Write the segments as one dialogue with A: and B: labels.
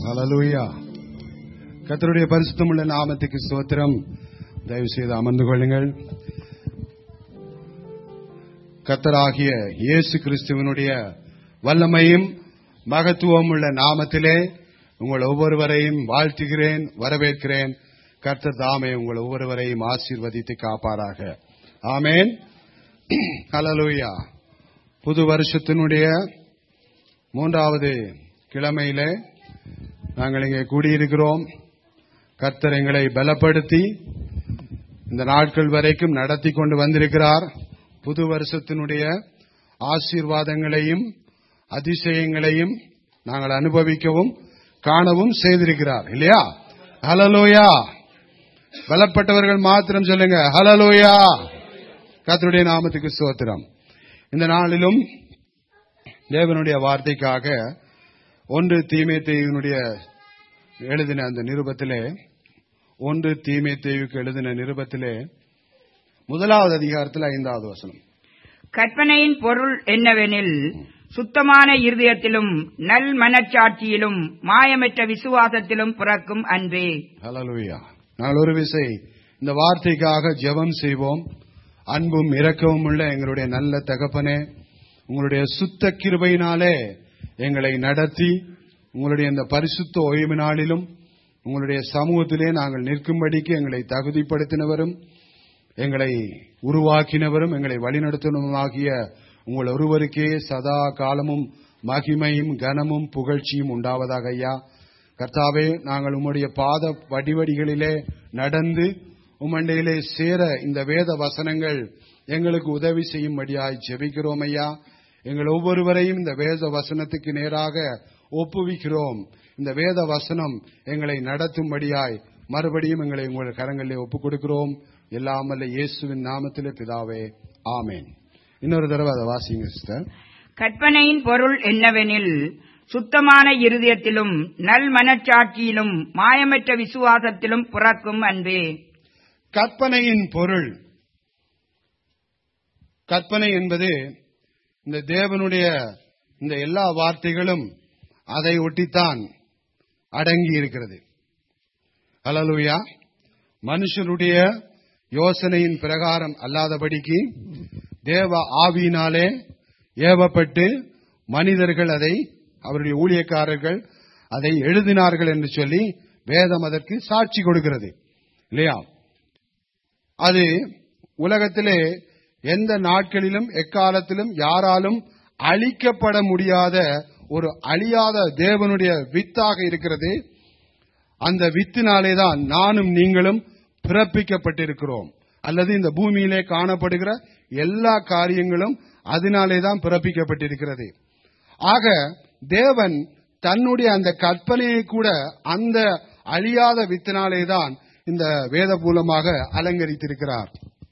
A: ஹalleluya கர்த்தருடைய பரிசுத்தமுள்ள நாமத்துக்கு ஸ்தோத்திரம் தயவு செய்து அமர்ந்து கொள்ளுங்கள் கர்த்தராகிய இயேசு கிறிஸ்துவனுடைய வல்லமையும் மகத்துவம் உள்ள நாமத்திலே உங்கள் ஒவ்வொருவரையும் வாழ்த்துகிறேன் வரவேற்கிறேன் கர்த்தர் தாமே உங்கள் ஒவ்வொருவரையும் ஆசீர்வதித்து காப்பாராக ஆமேன் ஹalleluya புது வருஷத்தினுடைய மூன்றாவது கிழமையிலே நாங்கள் இங்கே கூடியிருக்கிறோம் கர்த்தர் எங்களை பலப்படுத்தி இந்த நாட்கள் வரைக்கும் நடத்தி கொண்டு வந்திருக்கிறார் புது வருஷத்தினுடைய ஆசீர்வாதங்களையும் அதிசயங்களையும் நாங்கள் அனுபவிக்கவும் காணவும் செய்திருக்கிறார் இல்லையா ஹலலோயா பலப்பட்டவர்கள் மாத்திரம் சொல்லுங்க ஹலலோயா கர்த்தருடைய நாமத்துக்கு ஸ்தோத்திரம் இந்த நாளிலும் தேவனுடைய வார்த்தைக்காக ஒன்று தீமை தேவினுடைய எழுதின அந்த நிருபத்திலே ஒன்று தீமை தேவிக்கு எழுதின நிருபத்திலே முதலாவது அதிகாரத்தில் ஐந்தாவது வசனம்
B: கற்பனையின் பொருள் என்னவெனில் சுத்தமான இருதயத்திலும் நல் மனச்சாட்சியிலும் மாயமற்ற விசுவாசத்திலும் பிறக்கும் அன்பே
A: ஹalleluya நாங்கள் ஒரு விசை இந்த வார்த்தைக்காக ஜெபம் செய்வோம் அன்பும் இரக்கமும் உள்ள எங்களுடைய நல்ல தகப்பனே உங்களுடைய சுத்த கிருபையினாலே எங்களை நடத்தி உங்களுடைய இந்த பரிசுத்த ஓய்வு நாளிலும் உங்களுடைய சமூகத்திலே நாங்கள் நிற்கும்படிக்கு எங்களை தகுதிப்படுத்தினவரும் எங்களை உருவாக்கினவரும் எங்களை வழிநடத்தினவருமாகிய உங்கள் ஒருவருக்கே சதா காலமும் மகிமையும் கனமும் புகழ்ச்சியும் உண்டாவதாக ஐயா கர்த்தாவே நாங்கள் உம்முடைய பாத வடிவடிகளிலே நடந்து உம்மண்டையிலே சேர இந்த வேத வசனங்கள் எங்களுக்கு உதவி செய்யும்படியாய் ஜெபிக்கிறோம் ஐயா எங்கள் ஒவ்வொருவரையும் இந்த வேத வசனத்துக்கு நேராக ஒப்புவிக்கிறோம் இந்த வேத வசனம் எங்களை நடத்தும்படியாய் மறுபடியும் எங்களை உங்கள் கரங்களிலே ஒப்புக் கொடுக்கிறோம் எல்லாமல்ல இயேசுவின் நாமத்திலே பிதாவே ஆமேன் இன்னொரு தடவை அதை வாசிங்க சிஸ்டர்
B: கற்பனையின் பொருள் என்னவெனில் சுத்தமான இருதயத்திலும் நல் மனச்சாட்சியிலும் மாயமற்ற விசுவாசத்திலும் பிறக்கும் அன்பே
A: கற்பனையின் பொருள் கற்பனை என்பது இந்த தேவனுடைய இந்த எல்லா வார்த்தைகளும் அதை ஒட்டித்தான் அடங்கி இருக்கிறது ஹalleluya மனுஷருடைய யோசனையின் பிரகாரம் அல்லாதபடிக்கு தேவ ஆவியினாலே ஏவப்பட்டு மனிதர்கள் அதை அவருடைய ஊழியக்காரர்கள் அதை எழுதினார்கள் என்று சொல்லி வேதம் அதற்கு சாட்சி கொடுக்கிறது இல்லையா அது உலகத்திலே எந்த நாட்களிலும் எக்காலத்திலும் யாராலும் அழிக்கப்பட முடியாத ஒரு அழியாத தேவனுடைய வித்தாக இருக்கிறது அந்த வித்தினாலே தான் நானும் நீங்களும் பிறப்பிக்கப்பட்டிருக்கிறோம் அல்லது இந்த பூமியிலே காணப்படுகிற எல்லா காரியங்களும் அதனாலே தான் பிறப்பிக்கப்பட்டிருக்கிறது ஆக தேவன் தன்னுடைய அந்த கற்பனையை கூட அந்த அழியாத வித்தினாலே தான் இந்த வேத மூலமாக அலங்கரித்திருக்கிறார்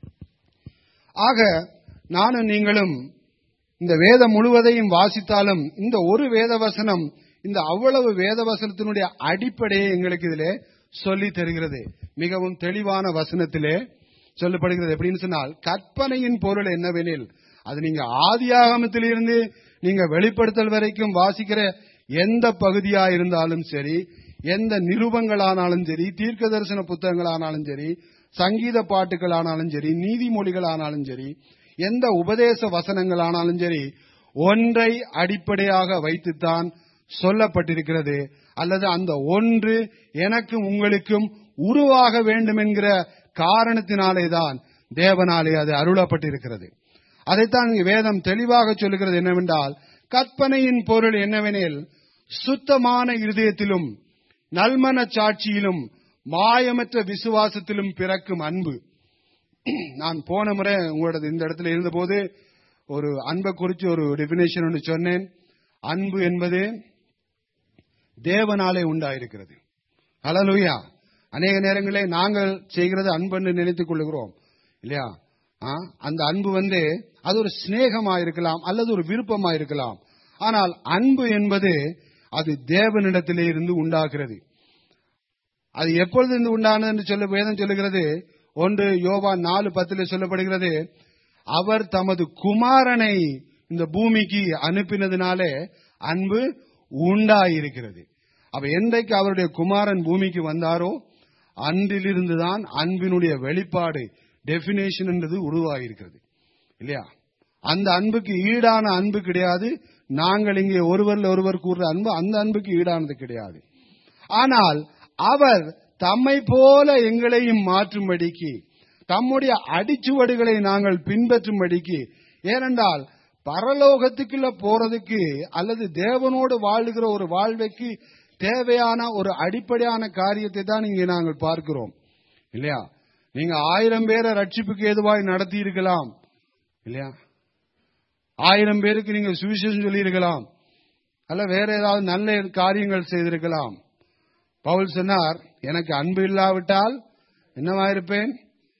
A: ஆக நானும் நீங்களும் இந்த வேதம் முழுவதையும் வாசித்தாலும் இந்த ஒரு வேத வசனம் இந்த அவ்வளவு வேத வசனத்தினுடைய அடிப்படையை எங்களுக்கு இதிலே சொல்லி தருகிறது மிகவும் தெளிவான வசனத்திலே சொல்லப்படுகிறது எப்படின்னு சொன்னால் கற்பனையின் பொருள் என்னவெனில் அது நீங்க ஆதியாகமத்திலிருந்து நீங்க வெளிப்படுத்தல் வரைக்கும் வாசிக்கிற எந்த பகுதியா இருந்தாலும் சரி எந்த நிருபங்களானாலும் சரி தீர்க்க தரிசன புத்தகங்களானாலும் சரி சங்கீத பாட்டுகளானாலும் சரி நீதிமொழிகளானாலும் சரி எந்த உபதேச வசனங்களானாலும் சரி ஒன்றை அடிப்படையாக வைத்துத்தான் சொல்லப்பட்டிருக்கிறது அல்லது அந்த ஒன்று எனக்கும் உங்களுக்கும் உருவாக வேண்டும் என்கிற காரணத்தினாலே தான் தேவனாலே அது அருளப்பட்டிருக்கிறது அதைத்தான் இங்கு வேதம் தெளிவாக சொல்லுகிறது என்னவென்றால் கற்பனையின் பொருள் என்னவெனில் சுத்தமான இருதயத்திலும் நல்மன சாட்சியிலும் மாயமற்ற விசுவாசத்திலும் பிறக்கும் அன்பு நான் போன முறை உங்களோட இந்த இடத்துல இருந்தபோது ஒரு அன்பை குறித்து ஒரு டெபினேஷன் ஒன்று சொன்னேன் அன்பு என்பது தேவனாலே உண்டாயிருக்கிறது ஹalleluya அநேக நேரங்களிலே நாங்கள் செய்கிறது அன்புன்னு நினைத்துக் கொள்ளுகிறோம் இல்லையா ஆ, அந்த அன்பு வந்து அது ஒரு சிநேகமா இருக்கலாம் அல்லது ஒரு விருப்பமா இருக்கலாம் ஆனால் அன்பு என்பது அது தேவனிடத்திலே இருந்து உண்டாகிறது அது எப்பொழுது இருந்து உண்டானது என்று சொல்ல வேதம் சொல்லுகிறது ஒன்று யோவா நாலு பத்தில் சொல்லப்படுகிறது அவர் தமது குமாரனை இந்த பூமிக்கு அனுப்பினதினாலே அன்பு உண்டாயிருக்கிறது அப்ப என்றைக்கு அவருடைய குமாரன் பூமிக்கு வந்தாரோ அன்றிலிருந்துதான் அன்பினுடைய வெளிப்பாடு டெபினேஷன் என்றது உருவாகியிருக்கிறது இல்லையா அந்த அன்புக்கு ஈடான அன்பு கிடையாது நாங்கள் இங்கே ஒருவரில் ஒருவர் கூறுற அன்பு அந்த அன்புக்கு ஈடானது கிடையாது ஆனால் அவர் தம்மை போல எங்களையும் மாற்றும்படிக்கு தம்முடைய அடிச்சுவடுகளை நாங்கள் பின்பற்றும்படிக்கு ஏனென்றால் பரலோகத்துக்குள்ள போறதுக்கு அல்லது தேவனோடு வாழுகிற ஒரு வாழ்வைக்கு தேவையான ஒரு அடிப்படையான காரியத்தை தான் இங்கே நாங்கள் பார்க்கிறோம் இல்லையா நீங்க ஆயிரம் பேரை ரட்சிப்புக்கு ஏதுவாய் நடத்தி இருக்கலாம் இல்லையா ஆயிரம் பேருக்கு நீங்க சுவிசேஷம் சொல்லியிருக்கலாம் அல்ல வேற ஏதாவது நல்ல காரியங்கள் செய்திருக்கலாம் பவுல் சொன்னார் எனக்கு அன்பு இல்லாவிட்டால் என்னவாயிருப்பேன்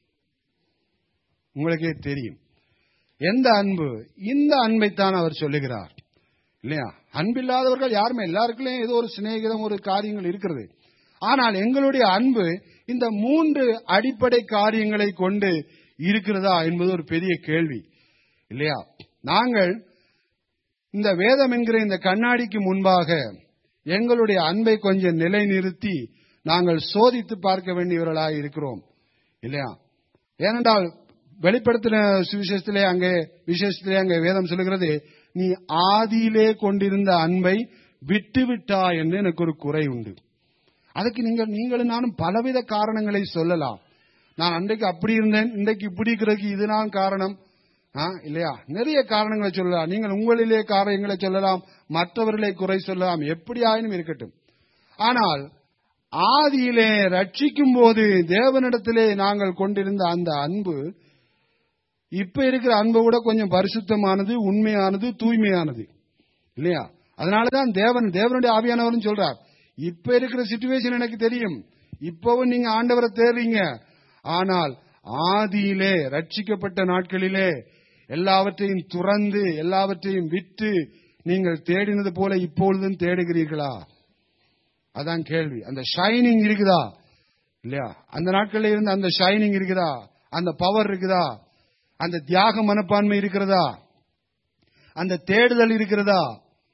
A: உங்களுக்கே தெரியும் எந்த அன்பு இந்த அன்பைத்தான் அவர் சொல்லுகிறார் இல்லையா அன்பில்லாதவர்கள் யாருமே எல்லாருக்குள்ளயும் ஏதோ ஒரு சிநேகிதம் ஒரு காரியங்கள் இருக்கிறது ஆனால் எங்களுடைய அன்பு இந்த மூன்று அடிப்படை காரியங்களை கொண்டு இருக்கிறதா என்பது ஒரு பெரிய கேள்வி இல்லையா நாங்கள் இந்த வேதம் என்கிற இந்த கண்ணாடிக்கு முன்பாக எங்களுடைய அன்பை கொஞ்சம் நிலைநிறுத்தி நாங்கள் சோதித்து பார்க்க வேண்டியவர்களாக இருக்கிறோம் இல்லையா ஏனென்றால் வெளிப்படுத்தின சுவிசேஷத்திலே அங்கே விசேஷத்திலே அங்கே வேதம் சொல்லுகிறது நீ ஆதியிலே கொண்டிருந்த அன்பை விட்டுவிட்டா என்று எனக்கு ஒரு குறை உண்டு அதுக்கு நீங்கள் நீங்களும் நானும் பலவித காரணங்களை சொல்லலாம் நான் அன்றைக்கு அப்படி இருந்தேன் இன்றைக்கு இப்படி இருக்கிறதுக்கு இதுதான் காரணம் ஆ, இல்லையா நிறைய காரணங்களை சொல்லலாம் நீங்கள் உங்களிலே காரியங்களை சொல்லலாம் மற்றவர்களை குறை சொல்லலாம் எப்படி ஆயினும் இருக்கட்டும் ஆனால் ஆதியிலே ரட்சிக்கும் போது தேவனிடத்திலே நாங்கள் கொண்டிருந்த அந்த அன்பு இப்ப இருக்கிற அன்பை விட கொஞ்சம் பரிசுத்தமானது உண்மையானது தூய்மையானது இல்லையா அதனாலதான் தேவன் தேவனுடைய ஆவியானவர்னு சொல்றார் இப்ப இருக்கிற சிச்சுவேஷன் எனக்கு தெரியும் இப்பவும் நீங்க ஆண்டவரை தேடுறீங்க ஆனால் ஆதியிலே ரட்சிக்கப்பட்ட நாட்களிலே எல்லாவற்றையும் துறந்து எல்லாவற்றையும் விட்டு நீங்கள் தேடினது போல இப்பொழுதும் தேடுகிறீர்களா அதான் கேள்வி அந்த ஷைனிங் இருக்குதா இல்லையா அந்த நாட்களில் இருந்த அந்த ஷைனிங் இருக்குதா அந்த பவர் இருக்குதா அந்த தியாக மனப்பான்மை இருக்கிறதா அந்த தேடுதல் இருக்கிறதா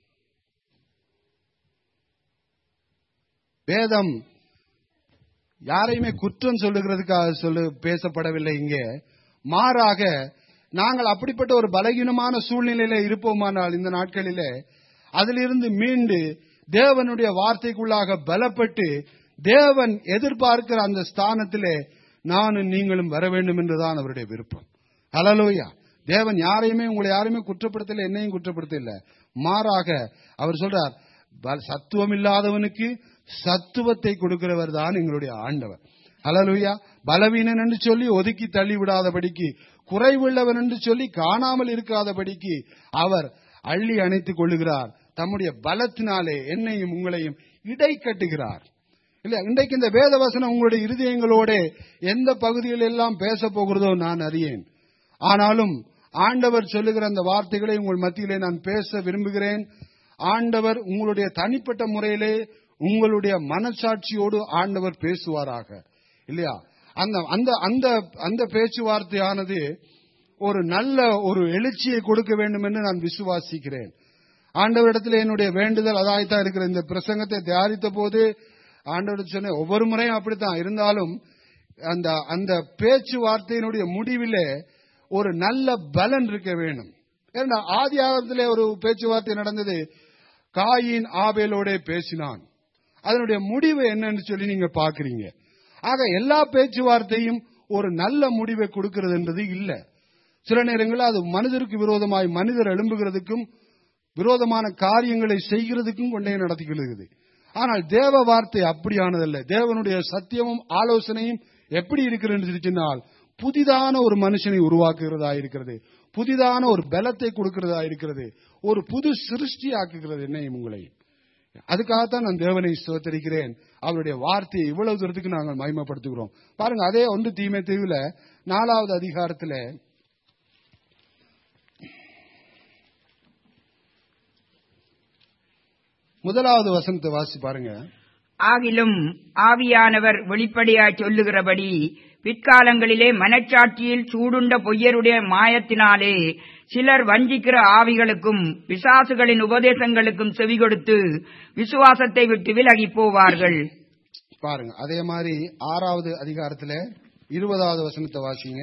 A: வேதம் யாரையுமே குற்றம் சொல்லுகிறதுக்காக சொல்லு பேசப்படவில்லை இங்கே மாறாக நாங்கள் அப்படிப்பட்ட ஒரு பலகீனமான சூழ்நிலையில இருப்போமானால் இந்த நாட்களிலே அதிலிருந்து மீண்டு தேவனுடைய வார்த்தைக்குள்ளாக பலப்பட்டு தேவன் எதிர்பார்க்கிற அந்த ஸ்தானத்திலே நானும் நீங்களும் வர வேண்டும் என்றுதான் அவருடைய விருப்பம் ஹalleluya தேவன் யாரையுமே உங்களை யாரையுமே குற்றப்படுத்தல என்னையும் குற்றப்படுத்தல மாறாக அவர் சொல்றார் ப- சத்துவம் இல்லாதவனுக்கு சத்துவத்தை கொடுக்கிறவர் தான் எங்களுடைய ஆண்டவர் ஹalleluya பலவீனன் என்று சொல்லி ஒதுக்கி தள்ளி விடாதபடிக்கு குறைவுள்ளவன் என்று சொல்லி காணாமல் இருக்காதபடிக்கு அவர் அள்ளி அணைத்துக் கொள்ளுகிறார் தம்முடைய பலத்தினாலே என்னையும் உங்களையும் இடை கட்டுகிறார் இல்ல இன்றைக்கு இந்த வேத வசனம் உங்களுடைய இருதயங்களோட எந்த பகுதியில் எல்லாம் பேச போகிறதோ நான் அறியேன் ஆனாலும் ஆண்டவர் சொல்லுகிற அந்த வார்த்தைகளை உங்கள் மத்தியிலே நான் பேச விரும்புகிறேன் ஆண்டவர் உங்களுடைய தனிப்பட்ட முறையிலே உங்களுடைய மனசாட்சியோடு ஆண்டவர் பேசுவாராக இல்லையா அந்த அந்த அந்த அந்த பேச்சுவார்த்தையானது ஒரு நல்ல ஒரு எழுச்சியை கொடுக்க வேண்டும் என்று நான் விசுவாசிக்கிறேன் ஆண்டவரிடத்தில் என்னுடைய வேண்டுதல் அதாய்த்தான் இருக்கிற இந்த பிரசங்கத்தை தயாரித்த போது ஆண்டவர் சொன்ன ஒவ்வொரு முறையும் அப்படித்தான் இருந்தாலும் அந்த அந்த பேச்சுவார்த்தையினுடைய முடிவிலே ஒரு நல்ல பலன் இருக்க வேண்டும் ஏன்னா ஆதி ஆகத்திலே ஒரு பேச்சுவார்த்தை நடந்தது காயின் ஆபேலோட பேசினான் அதனுடைய முடிவு என்னன்னு சொல்லி நீங்க பாக்குறீங்க ஆக எல்லா பேச்சுவார்த்தையும் ஒரு நல்ல முடிவை கொடுக்கிறது என்றது இல்ல சில நேரங்களில் அது மனிதருக்கு விரோதமாய் மனிதர் எழும்புகிறதுக்கும் விரோதமான காரியங்களை செய்கிறதுக்கும் கொண்டே நடத்திக்கொள்கிறது ஆனால் தேவ வார்த்தை அப்படியானதல்ல தேவனுடைய சத்தியமும் ஆலோசனையும் எப்படி இருக்கிறது என்று சொன்னால் புதிதான ஒரு மனுஷனை உருவாக்குகிறதா இருக்கிறது புதிதான ஒரு பலத்தை கொடுக்கிறதா இருக்கிறது ஒரு புது சிருஷ்டி ஆக்குகிறது என்னையும் உங்களையும் அதுக்காகத்தான் நான் தேவனை ஸ்தோத்தரிக்கிறேன் அவருடைய வார்த்தையை இவ்வளவு தூரத்துக்கு நாங்கள் மகிமைப்படுத்துகிறோம் பாருங்க அதே ஒன்று தீமை தீவுல நாலாவது அதிகாரத்துல முதலாவது வசனத்தை வாசி பாருங்க
B: ஆகிலும் ஆவியானவர் வெளிப்படையாய் சொல்லுகிறபடி பிற்காலங்களிலே மனச்சாட்சியில் சூடுண்ட பொய்யருடைய மாயத்தினாலே சிலர் வஞ்சிக்கிற ஆவிகளுக்கும் பிசாசுகளின் உபதேசங்களுக்கும் செவி கொடுத்து விசுவாசத்தை விட்டு விலகிப் போவார்கள்
A: பாருங்க அதே மாதிரி ஆறாவது அதிகாரத்துல இருபதாவது வசனத்தை வாசிங்க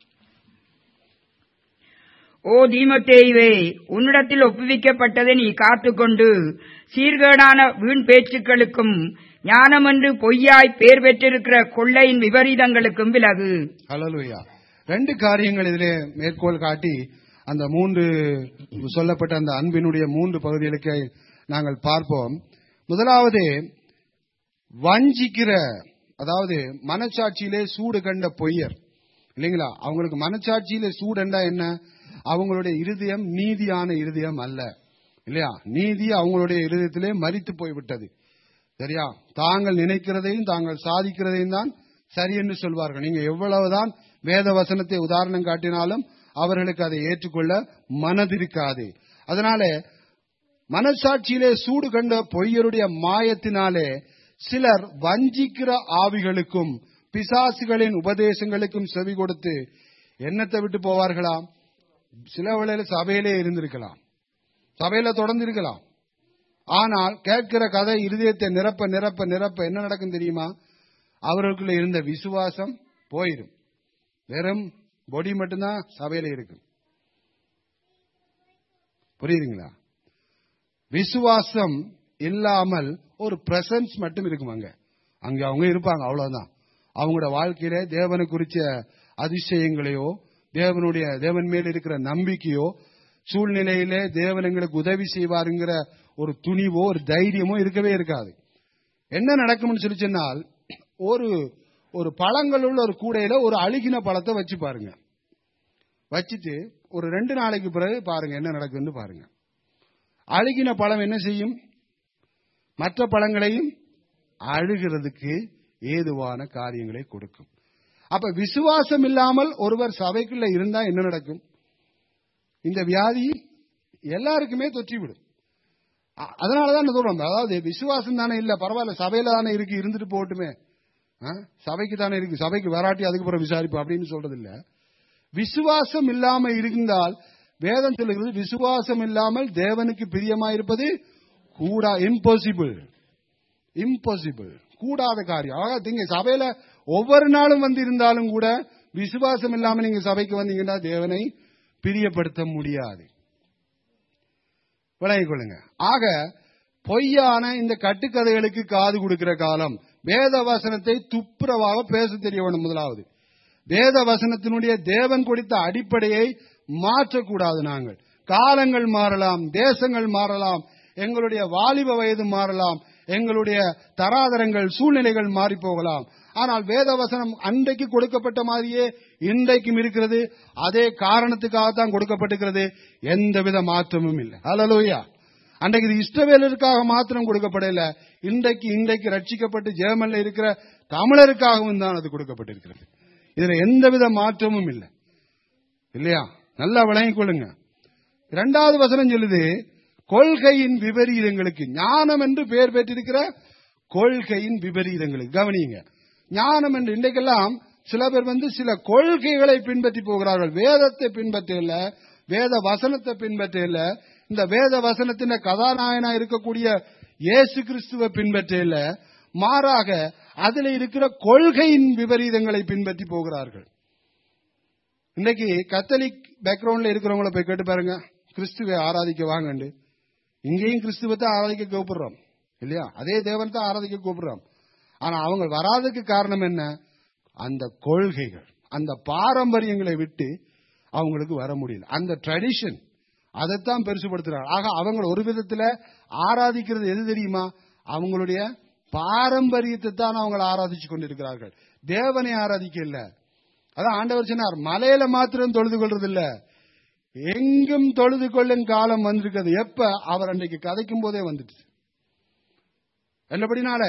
B: ஓ தீமத்தேயுவே உன்னிடத்தில் ஒப்புவிக்கப்பட்டதை நீ காத்துக்கொண்டு சீர்கேடான வீண் பேச்சுக்களுக்கும் ஞானமென்று பொய்யாய் பேர் பெற்றிருக்கிற கொள்ளையின் விபரீதங்களுக்கும் விலகு
A: ஹalleluya ரெண்டு காரியங்கள் இதிலே மேற்கோள் காட்டி அந்த மூன்று சொல்லப்பட்ட அந்த அன்பினுடைய மூன்று பகுதிகளுக்கு நாங்கள் பார்ப்போம் முதலாவது வஞ்சிக்கிற அதாவது மனச்சாட்சியிலே சூடு கண்ட பொய்யர் இல்லைங்களா அவங்களுக்கு மனச்சாட்சியிலே சூடண்டா என்ன அவங்களுடைய இருதயம் நீதியான இருதயம் அல்ல இல்லையா நீதி அவங்களுடைய இருதயத்திலே மரித்து போய்விட்டது சரியா தாங்கள் நினைக்கிறதையும் தாங்கள் சாதிக்கிறதையும் தான் சரி என்று சொல்வார்கள் நீங்க எவ்வளவுதான் வேத வசனத்தை உதாரணம் காட்டினாலும் அவர்களுக்கு அதை ஏற்றுக்கொள்ள மனதிருக்காது அதனால மனசாட்சியிலே சூடு கண்ட பொய்யருடைய மாயத்தினாலே சிலர் வஞ்சிக்கிற ஆவிகளுக்கும் பிசாசுகளின் உபதேசங்களுக்கும் செவி கொடுத்து எண்ணத்தை விட்டு போவார்களாம் சில வேளையில சபையிலே இருந்திருக்கலாம் சபையில தொடர்ந்து இருக்கலாம் ஆனால் கேட்கிற கதை இருதயத்தை நிரப்ப நிரப்ப நிரப்ப என்ன நடக்கும் தெரியுமா அவர்களுக்குள்ள இருந்த விசுவாசம் போயிடும் வெறும் பொடி மட்டும்தான் சபையில இருக்கும் புரியுதுங்களா விசுவாசம் இல்லாமல் ஒரு பிரசன்ஸ் மட்டும் இருக்கும் அங்க அங்க அவங்க இருப்பாங்க அவ்வளவுதான் அவங்களோட வாழ்க்கையில தேவனை குறிச்ச அதிசயங்களையோ தேவனுடைய தேவன் மேல் இருக்கிற நம்பிக்கையோ சூழ்நிலையிலே தேவன் எங்களுக்கு உதவி செய்வாருங்கிற ஒரு துணிவோ ஒரு தைரியமோ இருக்கவே இருக்காது என்ன நடக்கும்னு சொல்லி சொன்னால் ஒரு ஒரு பழங்கள் உள்ள ஒரு கூடையில ஒரு அழுகின பழத்தை வச்சு பாருங்க வச்சுட்டு ஒரு ரெண்டு நாளைக்கு பிறகு பாருங்க என்ன நடக்குதுன்னு பாருங்க அழுகின பழம் என்ன செய்யும் மற்ற பழங்களையும் அழுகிறதுக்கு ஏதுவான காரியங்களை கொடுக்கும் அப்ப விசுவாசம் இல்லாமல் ஒருவர் சபைக்குள்ள இருந்தா என்ன நடக்கும் இந்த வியாதி எல்லாருக்குமே தொற்றிவிடும் அ- அதனாலதான் நான் சொல்றோம் அதாவது விசுவாசம் தானே இல்ல பரவாயில்ல சபையில தானே இருக்கு இருந்துட்டு போகட்டுமே ஆ? சபைக்கு தானே இருக்கு சபைக்கு வராட்டி அதுக்கு பிறகு விசாரிப்பு அப்படின்னு சொல்றது இல்ல விசுவாசம் இல்லாம இருந்தால் வேதம் சொல்லுகிறது விசுவாசம் இல்லாமல் தேவனுக்கு பிரியமா இருப்பது கூடா இம்பாசிபிள் இம்பாசிபிள் கூடாத காரியம் ஆக நீங்க சபையில ஒவ்வொரு நாளும் வந்து இருந்தாலும் கூட விசுவாசம் இல்லாம நீங்க சபைக்கு வந்தீங்கன்னா தேவனை பிரியப்படுத்த முடியாது விளங்கிக் கொள்ளுங்க ஆக பொய்யான இந்த கட்டுக்கதைகளுக்கு காது கொடுக்கிற காலம் வேத வசனத்தை துப்புரவாக பேச தெரிய வேண்டும் முதலாவது வேத வசனத்தினுடைய தேவன் கொடுத்த அடிப்படையை மாற்றக்கூடாது நாங்கள் காலங்கள் மாறலாம் தேசங்கள் மாறலாம் எங்களுடைய வாலிப வயது மாறலாம் எங்களுடைய தராதரங்கள் சூழ்நிலைகள் மாறி போகலாம் ஆனால் வேத வசனம் அன்றைக்கு கொடுக்கப்பட்ட மாதிரியே இன்றைக்கும் இருக்கிறது அதே காரணத்துக்காகத்தான் கொடுக்கப்பட்டிருக்கிறது எந்தவித மாற்றமும் இல்லை ஹalleluya அன்றைக்கு இது இஷ்டவேலருக்காக மாத்திரம் கொடுக்கப்படல இன்றைக்கு இன்றைக்கு ரட்சிக்கப்பட்டு ஜெர்மன்ல இருக்கிற தமிழருக்காகவும் தான் அது கொடுக்கப்பட்டிருக்கிறது இதுல எந்தவித மாற்றமும் இல்லை இல்லையா நல்லா விளங்கிக் கொள்ளுங்க இரண்டாவது வசனம் சொல்லுது கொள்கையின் விபரீதங்களுக்கு ஞானம் என்று பெயர் பெற்றிருக்கிற கொள்கையின் விபரீதங்களுக்கு கவனியுங்க ஞானம் என்று இன்றைக்கெல்லாம் சில பேர் வந்து சில கொள்கைகளை பின்பற்றி போகிறார்கள் வேதத்தை பின்பற்ற இல்ல வேத வசனத்தை பின்பற்ற இல்ல இந்த வேத வசனத்தின் கதாநாயகனா இருக்கக்கூடிய இயேசு கிறிஸ்துவை பின்பற்ற இல்ல மாறாக அதில் இருக்கிற கொள்கையின் விபரீதங்களை பின்பற்றி போகிறார்கள் இன்னைக்கு கத்தலிக் பேக்ரவுண்ட்ல இருக்கிறவங்கள போய் கேட்டு பாருங்க கிறிஸ்துவை ஆராதிக்க வாங்கண்டு இங்கேயும் கிறிஸ்துவத்தை ஆராதிக்க கூப்பிடுறோம் இல்லையா அதே தேவன் தான் ஆராதிக்க கூப்பிடுறோம் ஆனா அவங்க வராததுக்கு காரணம் என்ன அந்த கொள்கைகள் அந்த பாரம்பரியங்களை விட்டு அவங்களுக்கு வர முடியல அந்த ட்ரெடிஷன் அதைத்தான் பெருசுபடுத்துறாங்க ஆக அவங்க ஒரு விதத்துல ஆராதிக்கிறது எது தெரியுமா அவங்களுடைய பாரம்பரியத்தை தான் அவங்க ஆராதிச்சு கொண்டிருக்கிறார்கள் தேவனை ஆராதிக்க இல்ல அதான் ஆண்டவர் சொன்னார் மலையில மாத்திரம் தொழுது கொள்றது இல்ல எங்கும் தொழுது கொள்ளும் காலம் வந்திருக்கிறது எப்ப அவர் அன்றைக்கு கதைக்கும் போதே வந்துட்டு என்னபடினால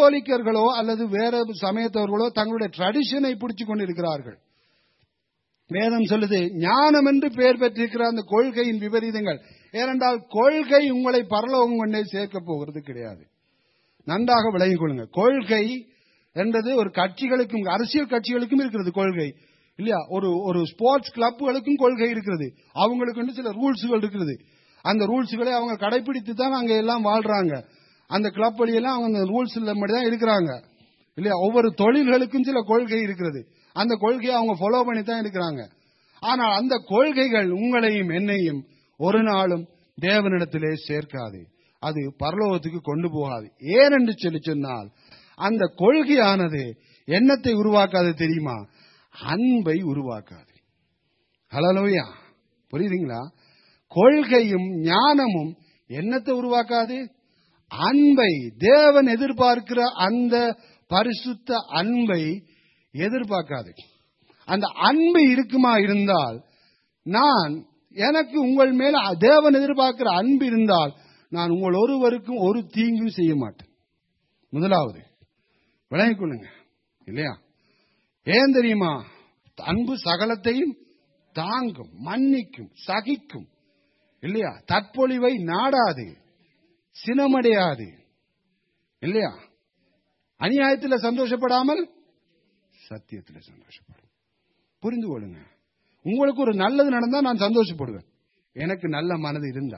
A: கத்தோலிக்கர்களோ அல்லது வேற சமயத்தவர்களோ தங்களுடைய ட்ரெடிஷனை பிடிச்சு கொண்டிருக்கிறார்கள் வேதம் சொல்லுது ஞானம் என்று பெயர் பெற்றிருக்கிற அந்த கொள்கையின் விபரீதங்கள் ஏனென்றால் கொள்கை உங்களை பரலோகம் கொண்டே சேர்க்க போகிறது கிடையாது நன்றாக விளங்கிக் கொள்ளுங்க கொள்கை என்றது ஒரு கட்சிகளுக்கும் அரசியல் கட்சிகளுக்கும் இருக்கிறது கொள்கை இல்லையா ஒரு ஒரு ஸ்போர்ட்ஸ் கிளப்புகளுக்கும் கொள்கை இருக்கிறது அவங்களுக்கு சில ரூல்ஸுகள் இருக்கிறது அந்த ரூல்ஸுகளை அவங்க கடைபிடித்து தான் அங்க எல்லாம் வாழ்றாங்க அந்த கிளப் வழியெல்லாம் அவங்க அந்த ரூல்ஸ் மட்டும் தான் இருக்கிறாங்க இல்லையா ஒவ்வொரு தொழில்களுக்கும் சில கொள்கை இருக்கிறது அந்த கொள்கையை அவங்க ஃபாலோ பண்ணி தான் இருக்கிறாங்க ஆனால் அந்த கொள்கைகள் உங்களையும் என்னையும் ஒரு நாளும் தேவனிடத்திலே சேர்க்காது அது பரலோகத்துக்கு கொண்டு போகாது ஏனென்று சொல்லி சொன்னால் அந்த கொள்கையானது எண்ணத்தை உருவாக்காது தெரியுமா அன்பை உருவாக்காது ஹலோயா புரியுதுங்களா கொள்கையும் ஞானமும் என்னத்தை உருவாக்காது அன்பை தேவன் எதிர்பார்க்கிற அந்த பரிசுத்த அன்பை எதிர்பார்க்காது அந்த அன்பு இருக்குமா இருந்தால் நான் எனக்கு உங்கள் மேல தேவன் எதிர்பார்க்கிற அன்பு இருந்தால் நான் உங்கள் ஒருவருக்கும் ஒரு தீங்கும் செய்ய மாட்டேன் முதலாவது விளங்கிக் கொள்ளுங்க இல்லையா ஏன் தெரியுமா அன்பு சகலத்தையும் தாங்கும் மன்னிக்கும் சகிக்கும் இல்லையா தற்பொழிவை நாடாது சினமடையாது இல்லையா அநியாயத்தில் சந்தோஷப்படாமல் சத்தியத்தில் சந்தோஷப்படும் புரிந்து கொள்ளுங்க உங்களுக்கு ஒரு நல்லது நடந்தா நான் சந்தோஷப்படுவேன் எனக்கு நல்ல மனது இருந்தா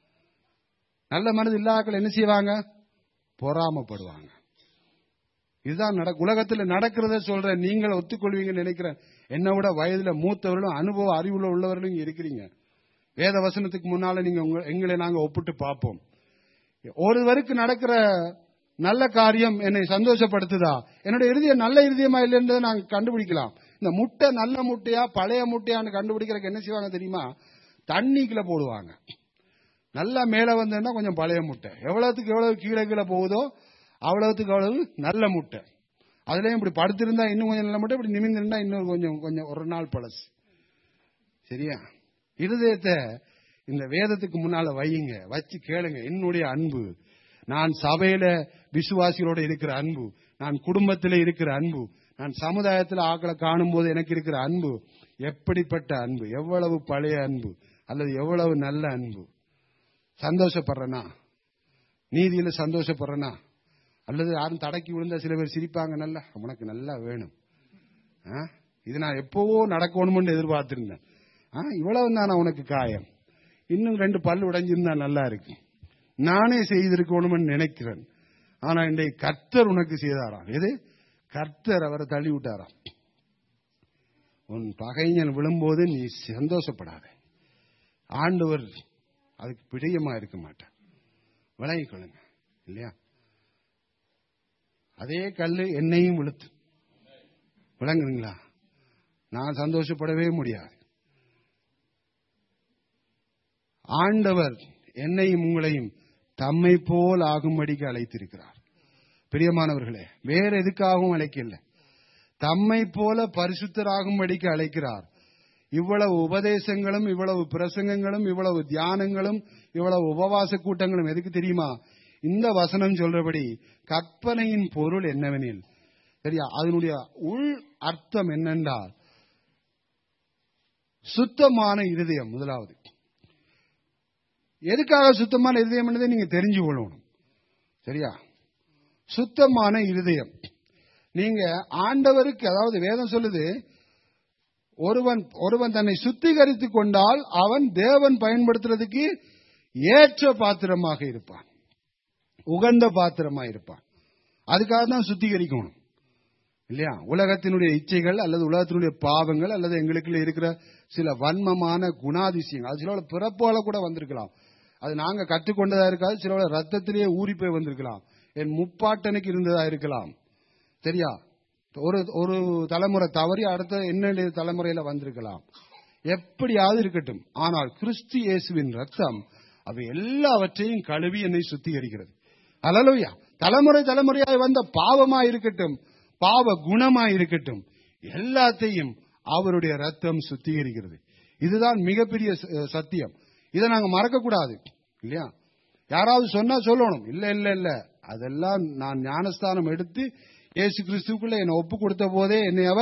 A: நல்ல மனது இல்லாக்கள் என்ன செய்வாங்க பொறாமப்படுவாங்க இதுதான் நட உலகத்தில் நடக்கிறத சொல்றேன் நீங்கள் ஒத்துக்கொள்வீங்கன்னு நினைக்கிறேன் என்னை விட வயதுல மூத்தவர்களும் அனுபவ அறிவுள்ள உள்ளவர்களும் இங்க இருக்கிறீங்க வேத வசனத்துக்கு முன்னால நீங்க உங்க- எங்களை நாங்க ஒப்பிட்டு பார்ப்போம் ஒருவருக்கு நடக்கிற நல்ல காரியம் என்னை சந்தோஷப்படுத்துதா என்னோட இருதயம் நல்ல இருதயமா இல்லைன்றதை நாங்க கண்டுபிடிக்கலாம் இந்த முட்டை நல்ல முட்டையா பழைய முட்டையான்னு கண்டுபிடிக்கிறதுக்கு என்ன செய்வாங்க தெரியுமா தண்ணிக்குள்ள போடுவாங்க நல்லா மேல வந்ததுன்னா கொஞ்சம் பழைய முட்டை எவ்வளவுக்கு எவ்வளவு கீழே கீழே போகுதோ அவ்வளவுக்கு அவ்வளவு நல்ல முட்டை அதுலயும் இப்படி படுத்திருந்தா இன்னும் கொஞ்சம் நல்ல முட்டை இப்படி நிமிர்ந்திருந்தா இன்னும் கொஞ்சம் கொஞ்சம் ஒரு நாள் பழசு சரியா இருதயத்தை இந்த வேதத்துக்கு முன்னால வையுங்க வச்சு கேளுங்க என்னுடைய அன்பு நான் சபையில விசுவாசிகளோட இருக்கிற அன்பு நான் குடும்பத்தில் இருக்கிற அன்பு நான் சமுதாயத்தில் ஆக்களை காணும் போது எனக்கு இருக்கிற அன்பு எப்படிப்பட்ட அன்பு எவ்வளவு பழைய அன்பு அல்லது எவ்வளவு நல்ல அன்பு சந்தோஷப்படுறனா நீதியில சந்தோஷப்படுறனா அல்லது யாரும் தடக்கி விழுந்தா சில பேர் சிரிப்பாங்க நல்லா உனக்கு நல்லா வேணும் ஆ? இது நான் எப்பவோ நடக்கணும்னு எதிர்பார்த்திருந்தேன் ஆ, இவ்வளவு தானே உனக்கு காயம் இன்னும் ரெண்டு பல்லு உடைஞ்சிருந்தா நல்லா இருக்கு நானே செய்திருக்கணும்னு நினைக்கிறேன் ஆனா இன்றைக்கு கர்த்தர் உனக்கு செய்தாராம் எது கர்த்தர் அவரை தள்ளி விட்டாராம் உன் பகைஞன் விழும்போது நீ சந்தோஷப்படாத ஆண்டவர் அதுக்கு பிரியமா இருக்க மாட்டார் விளங்கிக் கொள்ளுங்க இல்லையா அதே கல்லு என்னையும் விழுத்து விளங்குங்களா நான் சந்தோஷப்படவே முடியாது ஆண்டவர் என்னையும் உங்களையும் தம்மை போல் ஆகும்படிக்கு அழைத்திருக்கிறார் பிரியமானவர்களே வேற எதுக்காகவும் அழைக்கல தம்மை போல பரிசுத்தராகும்படிக்கு அழைக்கிறார் இவ்வளவு உபதேசங்களும் இவ்வளவு பிரசங்கங்களும் இவ்வளவு தியானங்களும் இவ்வளவு உபவாச கூட்டங்களும் எதுக்கு தெரியுமா இந்த வசனம் சொல்றபடி கற்பனையின் பொருள் என்னவெனில் சரியா அதனுடைய உள் அர்த்தம் என்னென்றால் சுத்தமான இருதயம் முதலாவது எதுக்காக சுத்தமான இருதயம் என்பதை நீங்க தெரிஞ்சு கொள்ளணும் சரியா சுத்தமான இருதயம் நீங்க ஆண்டவருக்கு அதாவது வேதம் சொல்லுது ஒருவன் ஒருவன் தன்னை சுத்திகரித்துக் கொண்டால் அவன் தேவன் பயன்படுத்துறதுக்கு ஏற்ற பாத்திரமாக இருப்பான் உகந்த பாத்திரமாக இருப்பான் அதுக்காக தான் சுத்திகரிக்கணும் இல்லையா உலகத்தினுடைய இச்சைகள் அல்லது உலகத்தினுடைய பாவங்கள் அல்லது எங்களுக்குள்ள இருக்கிற சில வன்மமான குணாதிசயங்கள் அது சில பிறப்பால கூட வந்திருக்கலாம் அது நாங்க கற்றுக்கொண்டதா இருக்காது சில ரத்தத்திலேயே ஊறி போய் வந்திருக்கலாம் என் முப்பாட்டனுக்கு இருந்ததா இருக்கலாம் சரியா ஒரு ஒரு தலைமுறை தவறி அடுத்த என்ன தலைமுறையில வந்திருக்கலாம் எப்படியாவது இருக்கட்டும் ஆனால் கிறிஸ்து இயேசுவின் ரத்தம் அவை எல்லாவற்றையும் கழுவி என்னை சுத்திகரிக்கிறது அலலுயா தலைமுறை தலைமுறையாய் வந்த பாவமா இருக்கட்டும் பாவ குணமா இருக்கட்டும் எல்லாத்தையும் அவருடைய ரத்தம் சுத்திகரிக்கிறது இதுதான் மிகப்பெரிய ச- சத்தியம் இதை நாங்க மறக்க கூடாது இல்லையா யாராவது சொன்னா சொல்லணும் இல்ல இல்ல இல்ல அதெல்லாம் நான் ஞானஸ்தானம் எடுத்து இயேசு கிறிஸ்துக்குள்ள என்னை ஒப்பு கொடுத்த போதே என்னை அவர்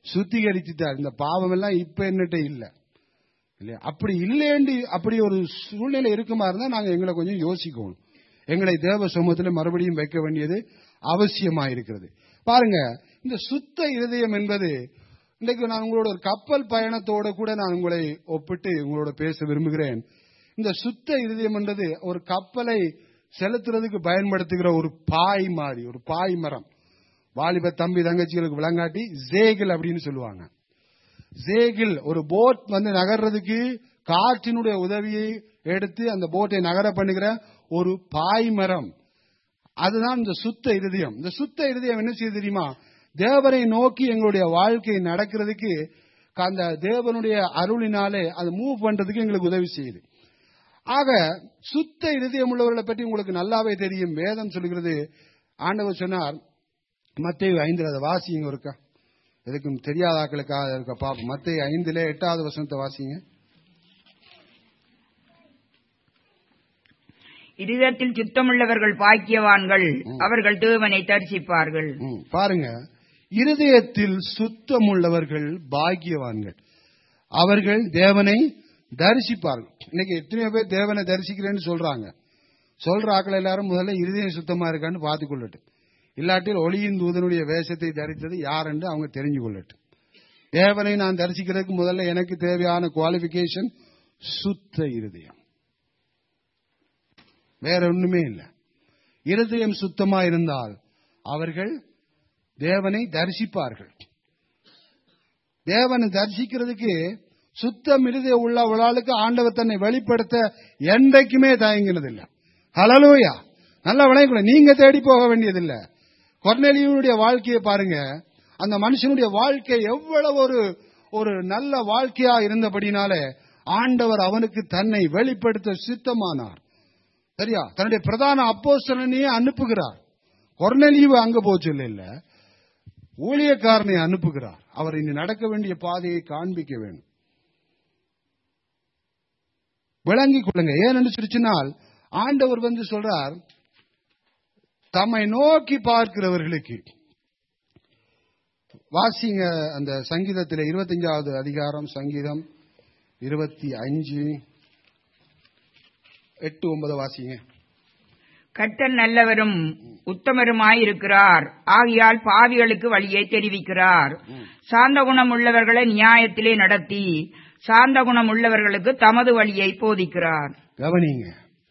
A: சுத்திகரிச்சுட்டார் இந்த பாவம் எல்லாம் இப்ப என்னட்ட இல்ல இல்லையா அப்படி இல்லைன்னு அப்படி ஒரு சூழ்நிலை இருக்குமா இருந்தா நாங்க எங்களை கொஞ்சம் யோசிக்கணும் எங்களை தேவ சமூகத்துல மறுபடியும் வைக்க வேண்டியது அவசியமா இருக்கிறது பாருங்க இந்த சுத்த இருதயம் என்பது இன்றைக்கு நான் உங்களோட ஒரு கப்பல் பயணத்தோட கூட நான் உங்களை ஒப்பிட்டு உங்களோட பேச விரும்புகிறேன் இந்த சுத்த இருதயம் என்றது ஒரு கப்பலை செலுத்துறதுக்கு பயன்படுத்துகிற ஒரு பாய் மாதிரி ஒரு பாய் மரம் வாலிப தம்பி தங்கச்சிகளுக்கு விளங்காட்டி ஜேகில் அப்படின்னு சொல்லுவாங்க ஜேகில் ஒரு போட் வந்து நகர்றதுக்கு காற்றினுடைய உதவியை எடுத்து அந்த போட்டை நகர பண்ணுகிற ஒரு பாய் மரம் அதுதான் இந்த சுத்த இருதயம் இந்த சுத்த இருதயம் என்ன செய்யுது தெரியுமா தேவரை நோக்கி எங்களுடைய வாழ்க்கை நடக்கிறதுக்கு அந்த தேவனுடைய அருளினாலே அது மூவ் பண்றதுக்கு எங்களுக்கு உதவி செய்யுது ஆக சுத்த இருதயம் உள்ளவர்களை பற்றி உங்களுக்கு நல்லாவே தெரியும் வேதம் சொல்கிறது ஆண்டவர் சொன்னார் மத்திய ஐந்துல அதை வாசிங்க இருக்கா எதுக்கும் தெரியாத ஆக்களுக்காக இருக்க பாப்போம் மத்திய ஐந்துல எட்டாவது வசனத்தை வாசிங்க
B: இருதத்தில் சுத்தமுள்ளவர்கள் பாக்கியவான்கள் அவர்கள் தேவனை தரிசிப்பார்கள்
A: ம், பாருங்க இருதயத்தில் சுத்தமுள்ளவர்கள் பாக்கியவான்கள் அவர்கள் தேவனை தரிசிப்பார்கள் இன்னைக்கு எத்தனையோ பேர் தேவனை தரிசிக்கிறேன்னு சொல்றாங்க சொல்ற ஆக்கள் எல்லாரும் முதல்ல இருதயம் சுத்தமா இருக்கான்னு பார்த்து கொள்ளட்டும் இல்லாட்டில் ஒளியின் தூதனுடைய வேஷத்தை தரித்தது யார் என்று அவங்க தெரிஞ்சு கொள்ளட்டும் தேவனை நான் தரிசிக்கிறதுக்கு முதல்ல எனக்கு தேவையான குவாலிபிகேஷன் சுத்த இருதயம் வேற ஒண்ணுமே இல்லை இருதயம் சுத்தமா இருந்தால் அவர்கள் தேவனை தரிசிப்பார்கள் தேவனை தரிசிக்கிறதுக்கு சுத்தம் இருதய உள்ள ஒரு ஆளுக்கு ஆண்டவர் தன்னை வெளிப்படுத்த என்றைக்குமே தயங்கினதில்லை ஹலலூயா நல்லா விளையக்கூட நீங்க தேடி போக வேண்டியதில்லை கொர்நெலியுடைய வாழ்க்கையை பாருங்க அந்த மனுஷனுடைய வாழ்க்கை எவ்வளவு ஒரு ஒரு நல்ல வாழ்க்கையா இருந்தபடினாலே ஆண்டவர் அவனுக்கு தன்னை வெளிப்படுத்த சித்தமானார் சரியா தன்னுடைய பிரதான அப்போஸ்தலனையே அனுப்புகிறார் கொர்நெலியு அங்க போச்சு இல்ல ஊழியக்காரனை அனுப்புகிறார் அவர் இனி நடக்க வேண்டிய பாதையை காண்பிக்க வேண்டும் விளங்கிக் கொள்ளுங்க ஏன்னு சொல்லிச்சுனால் ஆண்டவர் வந்து சொல்றார் தம்மை நோக்கி பார்க்கிறவர்களுக்கு வாசிங்க அந்த சங்கீதத்தில் இருபத்தஞ்சாவது அதிகாரம் சங்கீதம் இருபத்தி அஞ்சு எட்டு ஒன்பது வாசிங்க
B: கர்த்தர் நல்லவரும் உத்தமருமாயிருக்கிறார் ஆகையால் பாவிகளுக்கு வழியை தெரிவிக்கிறார் சாந்த குணம் உள்ளவர்களை நியாயத்திலே நடத்தி சாந்த குணம் உள்ளவர்களுக்கு தமது வழியை போதிக்கிறார்
A: கவனிங்க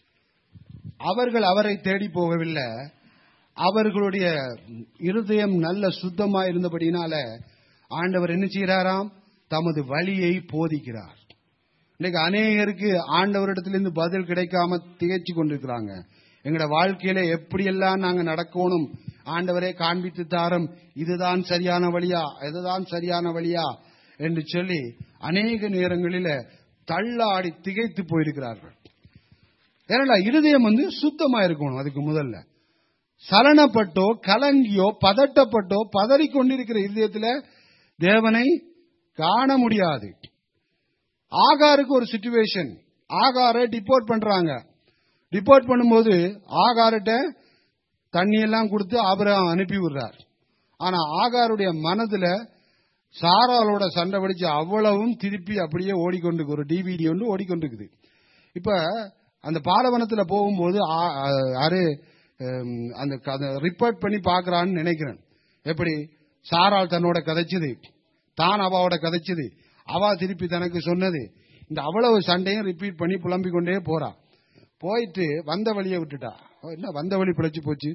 A: அவர்கள் அவரை தேடி போகவில்லை அவர்களுடைய இருதயம் நல்ல சுத்தமா இருந்தபடினால ஆண்டவர் என்ன செய்கிறாராம் தமது வழியை போதிக்கிறார் இன்னைக்கு அநேகருக்கு ஆண்டவரிடத்திலிருந்து பதில் கிடைக்காம திகைச்சு கொண்டிருக்கிறாங்க எங்களோட வாழ்க்கையில எப்படியெல்லாம் நாங்க நடக்கணும் ஆண்டவரே காண்பித்து தாரம் இதுதான் சரியான வழியா இதுதான் சரியான வழியா என்று சொல்லி அநேக நேரங்களில தள்ளாடி திகைத்து போயிருக்கிறார்கள் ஏன்னா இருதயம் வந்து சுத்தமா இருக்கணும் அதுக்கு முதல்ல சலனப்பட்டோ கலங்கியோ பதட்டப்பட்டோ பதறி கொண்டிருக்கிற இருதயத்துல தேவனை காண முடியாது ஆகாருக்கு ஒரு சுச்சுவேஷன் ஆகாரை டிப்போர்ட் பண்றாங்க டிப்போர்ட் பண்ணும்போது ஆகார்கிட்ட தண்ணி எல்லாம் கொடுத்து ஆபிரகாம் அனுப்பி விடுறார் ஆனா ஆகாருடைய மனதுல சாராளோட சண்டை பிடிச்சு அவ்வளவும் திருப்பி அப்படியே ஓடிக்கொண்டு ஒரு டிவிடி ஒன்று ஓடிக்கொண்டிருக்குது இப்ப அந்த பாலவனத்துல போகும்போது ஆ- ஆ- யாரு ஹம், அந்த ரிப்போர்ட் பண்ணி பாக்குறான்னு நினைக்கிறேன் எப்படி சாராள் தன்னோட கதைச்சது தான் அவாவோட கதைச்சது அவா திருப்பி தனக்கு சொன்னது இந்த அவ்வளவு சண்டையும் ரிப்பீட் பண்ணி புலம்பிக் கொண்டே போறா போயிட்டு வந்த வழியை விட்டுட்டா ஓ, என்ன வந்த வழி பிழைச்சு போச்சு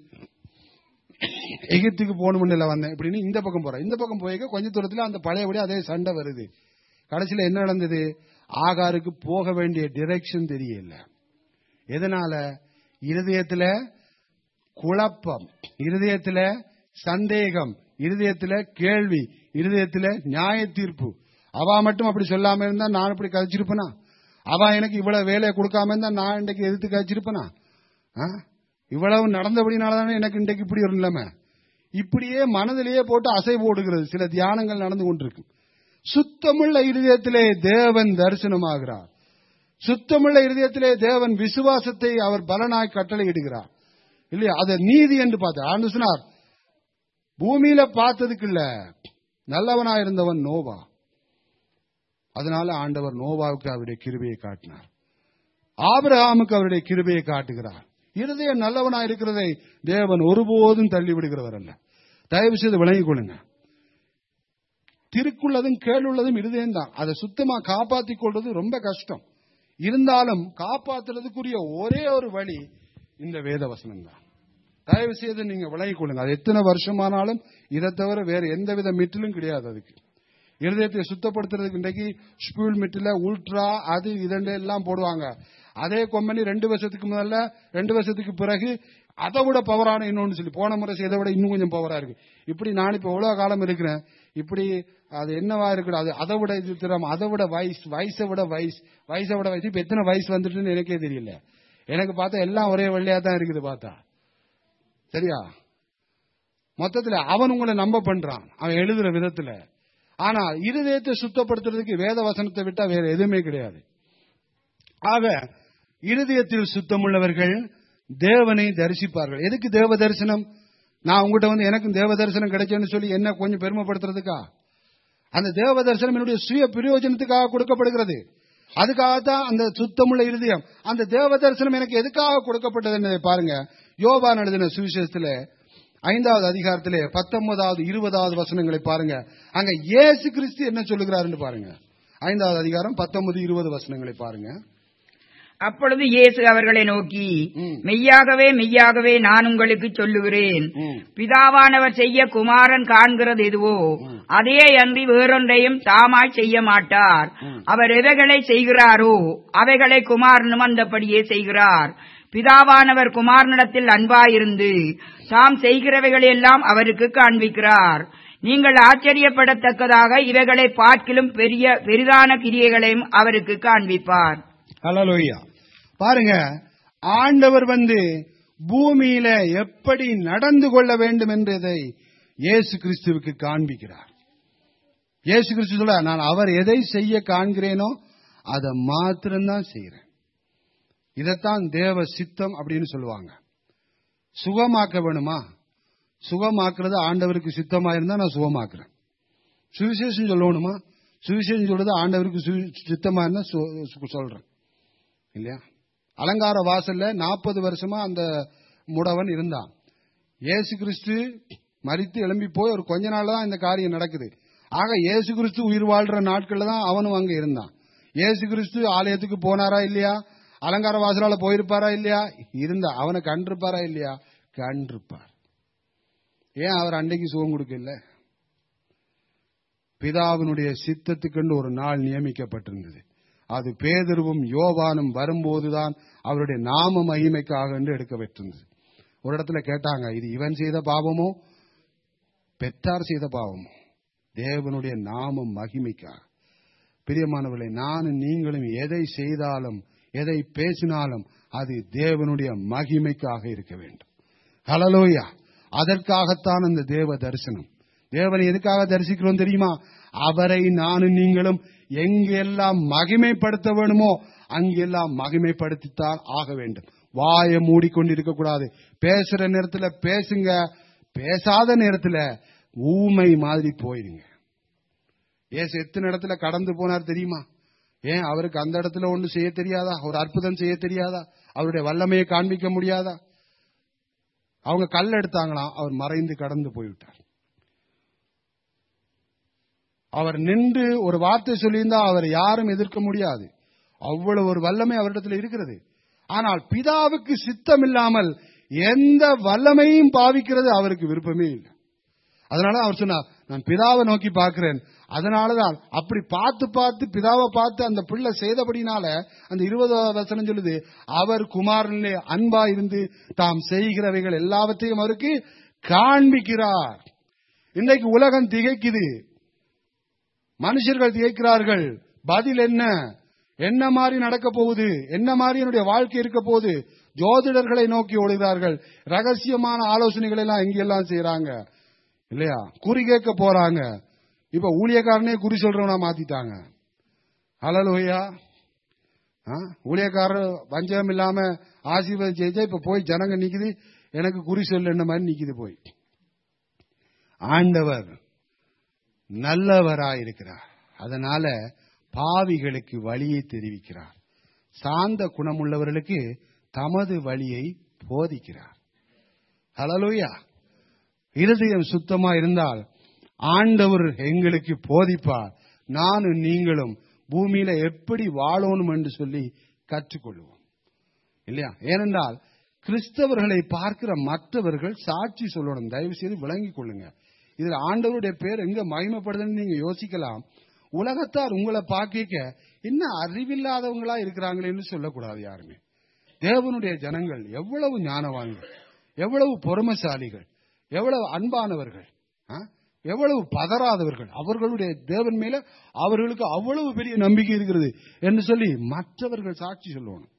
A: எகிப்துக்கு போகணும்னு இல்லை வந்தேன் இப்படின்னு இந்த பக்கம் போறேன் இந்த பக்கம் போய் கொஞ்ச தூரத்துல அந்த பழையபடி அதே சண்டை வருது கடைசியில என்ன நடந்தது ஆகாருக்கு போக வேண்டிய டிரெக்ஷன் தெரியல எதனால இருதயத்துல குழப்பம் இருதயத்துல சந்தேகம் இருதயத்துல கேள்வி இருதயத்துல நியாய தீர்ப்பு அவ மட்டும் அப்படி சொல்லாம இருந்தா நான் இப்படி கதைச்சிருப்பனா அவ எனக்கு இவ்வளவு வேலையை கொடுக்காம இருந்தா நான் இன்றைக்கு எதிர்த்து கதைச்சிருப்பனா ஆ? இவ்வளவு நடந்தபடினாலதானே எனக்கு இன்றைக்கு இப்படி ஒரு நிலைமை இப்படியே மனதிலேயே போட்டு அசை போடுகிறது சில தியானங்கள் நடந்து கொண்டிருக்கு சுத்தமுள்ள இருதயத்திலே தேவன் தரிசனமாகிறார் சுத்தமுள்ள இருதயத்திலே தேவன் விசுவாசத்தை அவர் பலனாய் கட்டளையிடுகிறார் இல்லையா அது நீதி என்று பார்த்தார் ஆண்டு சொன்னார் பூமியில பார்த்ததுக்கு இல்ல நல்லவனாயிருந்தவன் நோவா அதனால ஆண்டவர் நோவாவுக்கு அவருடைய கிருபையை காட்டினார் ஆபிரகாமுக்கு அவருடைய கிருபையை காட்டுகிறார் இருதயம் நல்லவனா இருக்கிறதை தேவன் ஒருபோதும் தள்ளி விடுகிறவர் அல்ல தயவு செய்து விளங்கிக் கொள்ளுங்க திருக்குள்ளதும் கேளுள்ளதும் இருதயம் தான் அதை சுத்தமா காப்பாத்திக் கொள்றது ரொம்ப கஷ்டம் இருந்தாலும் காப்பாத்துறதுக்குரிய ஒரே ஒரு வழி இந்த வேத வசனம் தான் தயவு செய்து நீங்க விளங்கிக் கொள்ளுங்க அது எத்தனை வருஷமானாலும் இதை தவிர வேற எந்த வித மிட்டிலும் கிடையாது அதுக்கு இருதயத்தை சுத்தப்படுத்துறதுக்கு இன்றைக்கு ஸ்பூல் மிட்டில உல்ட்ரா அது இதெண்டு எல்லாம் போடுவாங்க அதே கொம்பனி ரெண்டு வருஷத்துக்கு முதல்ல ரெண்டு வருஷத்துக்கு பிறகு அதை விட பவரான இன்னொன்னு சொல்லி போன முறை செய்தை விட இன்னும் கொஞ்சம் பவரா இருக்கு இப்படி நான் இப்ப எவ்வளவு காலம் இருக்கிறேன் இப்படி அது என்னவா இருக்கணும் அது அதை விட இது திறம் அதை விட வயசு வயசை விட வயசு வயசை விட வயசு இப்ப எத்தனை வயசு வந்துட்டுன்னு எனக்கே தெரியல எனக்கு பார்த்தா எல்லாம் ஒரே வெள்ளையா தான் இருக்குது பார்த்தா சரியா மொத்தத்துல அவன் உங்களை நம்ப பண்றான் அவன் எழுதுற விதத்துல ஆனா இருதயத்தை சுத்தப்படுத்துறதுக்கு வேத வசனத்தை விட்டா வேற எதுவுமே கிடையாது ஆக இருதயத்தில் சுத்தமுள்ளவர்கள் தேவனை தரிசிப்பார்கள் எதுக்கு தேவ தரிசனம் நான் உங்ககிட்ட வந்து எனக்கு தேவ தரிசனம் கிடைச்சேன்னு சொல்லி என்ன கொஞ்சம் பெருமைப்படுத்துறதுக்கா அந்த தேவ தரிசனம் என்னுடைய சுய பிரயோஜனத்துக்காக கொடுக்கப்படுகிறது அதுக்காகத்தான் அந்த சுத்தமுள்ள இருதயம் அந்த தேவ தரிசனம் எனக்கு எதுக்காக கொடுக்கப்பட்டது பாருங்க யோபா எழுதின சுவிசேஷத்துல ஐந்தாவது அதிகாரத்திலே பத்தொன்பதாவது இருபதாவது வசனங்களை பாருங்க அங்க இயேசு கிறிஸ்து என்ன சொல்லுகிறாருன்னு பாருங்க ஐந்தாவது அதிகாரம் பத்தொன்பது இருபது வசனங்களை பாருங்க
B: அப்பொழுது இயேசு அவர்களை நோக்கி
A: ம்.
B: மெய்யாகவே மெய்யாகவே நான் உங்களுக்கு சொல்லுகிறேன்
A: ம்.
B: பிதாவானவர் செய்ய குமாரன் காண்கிறது எதுவோ அதே அன்றி வேறொன்றையும் தாமாய் செய்ய மாட்டார் அவர் எவைகளை செய்கிறாரோ அவைகளை குமாரனும் அந்தபடியே செய்கிறார் பிதாவானவர் குமாரனிடத்தில் அன்பாயிருந்து தாம் செய்கிறவைகளெல்லாம் அவருக்கு காண்பிக்கிறார் நீங்கள் ஆச்சரியப்படத்தக்கதாக இவைகளை பார்க்கிலும் பெரிய பெரிதான கிரியைகளையும் அவருக்கு காண்பிப்பார்
A: ஹalleluya பாருங்க ஆண்டவர் வந்து பூமியில எப்படி நடந்து கொள்ள வேண்டும் என்றதை இயேசு கிறிஸ்துவுக்கு காண்பிக்கிறார் இயேசு கிறிஸ்து சொல்ல நான் அவர் எதை செய்ய காண்கிறேனோ அதை மாத்திரம்தான் செய்கிறேன் இதைத்தான் தேவ சித்தம் அப்படின்னு சொல்லுவாங்க சுகமாக்க வேணுமா சுகமாக்குறது ஆண்டவருக்கு சித்தமா இருந்தா நான் சுகமாக்குறேன் சுவிசேஷம் சொல்லணுமா சுவிசேஷம் சொல்றது ஆண்டவருக்கு சு- சித்தமா இருந்தா சொ- சொ- சொல்றேன் இல்லையா அலங்கார வாசல்ல நாற்பது வருஷமா அந்த முடவன் இருந்தான் இயேசு கிறிஸ்து மரித்து எழும்பி போய் ஒரு கொஞ்ச நாள்ல தான் இந்த காரியம் நடக்குது ஆக இயேசு கிறிஸ்து உயிர் வாழ்ற நாட்கள்ல தான் அவனும் அங்க இருந்தான் இயேசு கிறிஸ்து ஆலயத்துக்கு போனாரா இல்லையா அலங்கார வாசலால போயிருப்பாரா இல்லையா இருந்தா அவனை கண்டிருப்பாரா இல்லையா கண்டிருப்பார் ஏன் அவர் அன்னைக்கு சுகம் கொடுக்கல பிதாவினுடைய சித்தத்துக்கென்று ஒரு நாள் நியமிக்கப்பட்டிருந்தது அது பேதருவும் யோவானும் வரும்போதுதான் அவருடைய நாம மகிமைக்காக என்று எடுக்கப்பட்டிருந்தது ஒரு இடத்துல கேட்டாங்க இது இவன் செய்த பாவமோ பெற்றார் செய்த பாவமோ தேவனுடைய நாம மகிமைக்காக பிரியமானவர்களே நானும் நீங்களும் எதை செய்தாலும் எதை பேசினாலும் அது தேவனுடைய மகிமைக்காக இருக்க வேண்டும் ஹலலோயா அதற்காகத்தான் அந்த தேவ தரிசனம் தேவனை எதுக்காக தரிசிக்கிறோம் தெரியுமா அவரை நானும் நீங்களும் எங்கெல்லாம் மகிமைப்படுத்த வேணுமோ அங்கெல்லாம் மகிமைப்படுத்தித்தான் ஆக வேண்டும் வாயை மூடிக்கொண்டிருக்க கூடாது பேசுற நேரத்துல பேசுங்க பேசாத நேரத்துல ஊமை மாதிரி போயிருங்க ஏசு எத்தனை இடத்துல கடந்து போனார் தெரியுமா ஏன் அவருக்கு அந்த இடத்துல ஒன்று செய்ய தெரியாதா ஒரு அற்புதம் செய்ய தெரியாதா அவருடைய வல்லமையை காண்பிக்க முடியாதா அவங்க கல் எடுத்தாங்களாம் அவர் மறைந்து கடந்து போய்விட்டார் அவர் நின்று ஒரு வார்த்தை சொல்லியிருந்தா அவர் யாரும் எதிர்க்க முடியாது அவ்வளவு ஒரு வல்லமை அவரிடத்தில் இருக்கிறது ஆனால் பிதாவுக்கு சித்தம் இல்லாமல் எந்த வல்லமையும் பாவிக்கிறது அவருக்கு விருப்பமே இல்லை அதனால அவர் சொன்னார் நான் பிதாவை நோக்கி பார்க்கிறேன் அதனாலதான் அப்படி பார்த்து பார்த்து பிதாவை பார்த்து அந்த பிள்ளை செய்தபடினால அந்த இருபதாவது வசனம் சொல்லுது அவர் குமாரனிலே அன்பா இருந்து தாம் செய்கிறவைகள் எல்லாவற்றையும் அவருக்கு காண்பிக்கிறார் இன்றைக்கு உலகம் திகைக்குது மனுஷர்கள் திகைக்கிறார்கள் பதில் என்ன என்ன மாதிரி நடக்க போகுது என்ன மாதிரி என்னுடைய வாழ்க்கை இருக்க போகுது ஜோதிடர்களை நோக்கி ஓடுகிறார்கள் ரகசியமான ஆலோசனைகளை எல்லாம் எங்கெல்லாம் செய்யறாங்க இல்லையா குறி கேட்க போறாங்க இப்ப ஊழியக்காரனே குறி சொல்றவனா மாத்திட்டாங்க ஹலலோயா ஊழியக்காரர் வஞ்சகம் இல்லாம ஆசீர்வாதம் செய்தா இப்ப போய் ஜனங்க நிக்குது எனக்கு குறி சொல்லுன்ற மாதிரி நிக்குது போய் ஆண்டவர் நல்லவராயிருக்கிறார் அதனால பாவிகளுக்கு வழியை தெரிவிக்கிறார் சாந்த குணமுள்ளவர்களுக்கு தமது வழியை போதிக்கிறார் ஹலலூயா இருதயம் சுத்தமா இருந்தால் ஆண்டவர் எங்களுக்கு போதிப்பார் நானும் நீங்களும் பூமியில எப்படி வாழணும் என்று சொல்லி கற்றுக்கொள்வோம் இல்லையா ஏனென்றால் கிறிஸ்தவர்களை பார்க்கிற மற்றவர்கள் சாட்சி சொல்லணும் தயவு செய்து விளங்கிக் கொள்ளுங்க இதுல ஆண்டவருடைய பேர் எங்க மகிமைப்படுதுன்னு நீங்க யோசிக்கலாம் உலகத்தார் உங்களை பார்க்க என்ன அறிவில்லாதவங்களா இருக்கிறாங்களேன்னு சொல்லக்கூடாது யாருமே தேவனுடைய ஜனங்கள் எவ்வளவு ஞானவான்கள் எவ்வளவு பொறுமைசாலிகள் எவ்வளவு அன்பானவர்கள் ஆ? எவ்வளவு பதறாதவர்கள் அவர்களுடைய தேவன் மேல அவர்களுக்கு அவ்வளவு பெரிய நம்பிக்கை இருக்கிறது என்று சொல்லி மற்றவர்கள் சாட்சி சொல்லணும்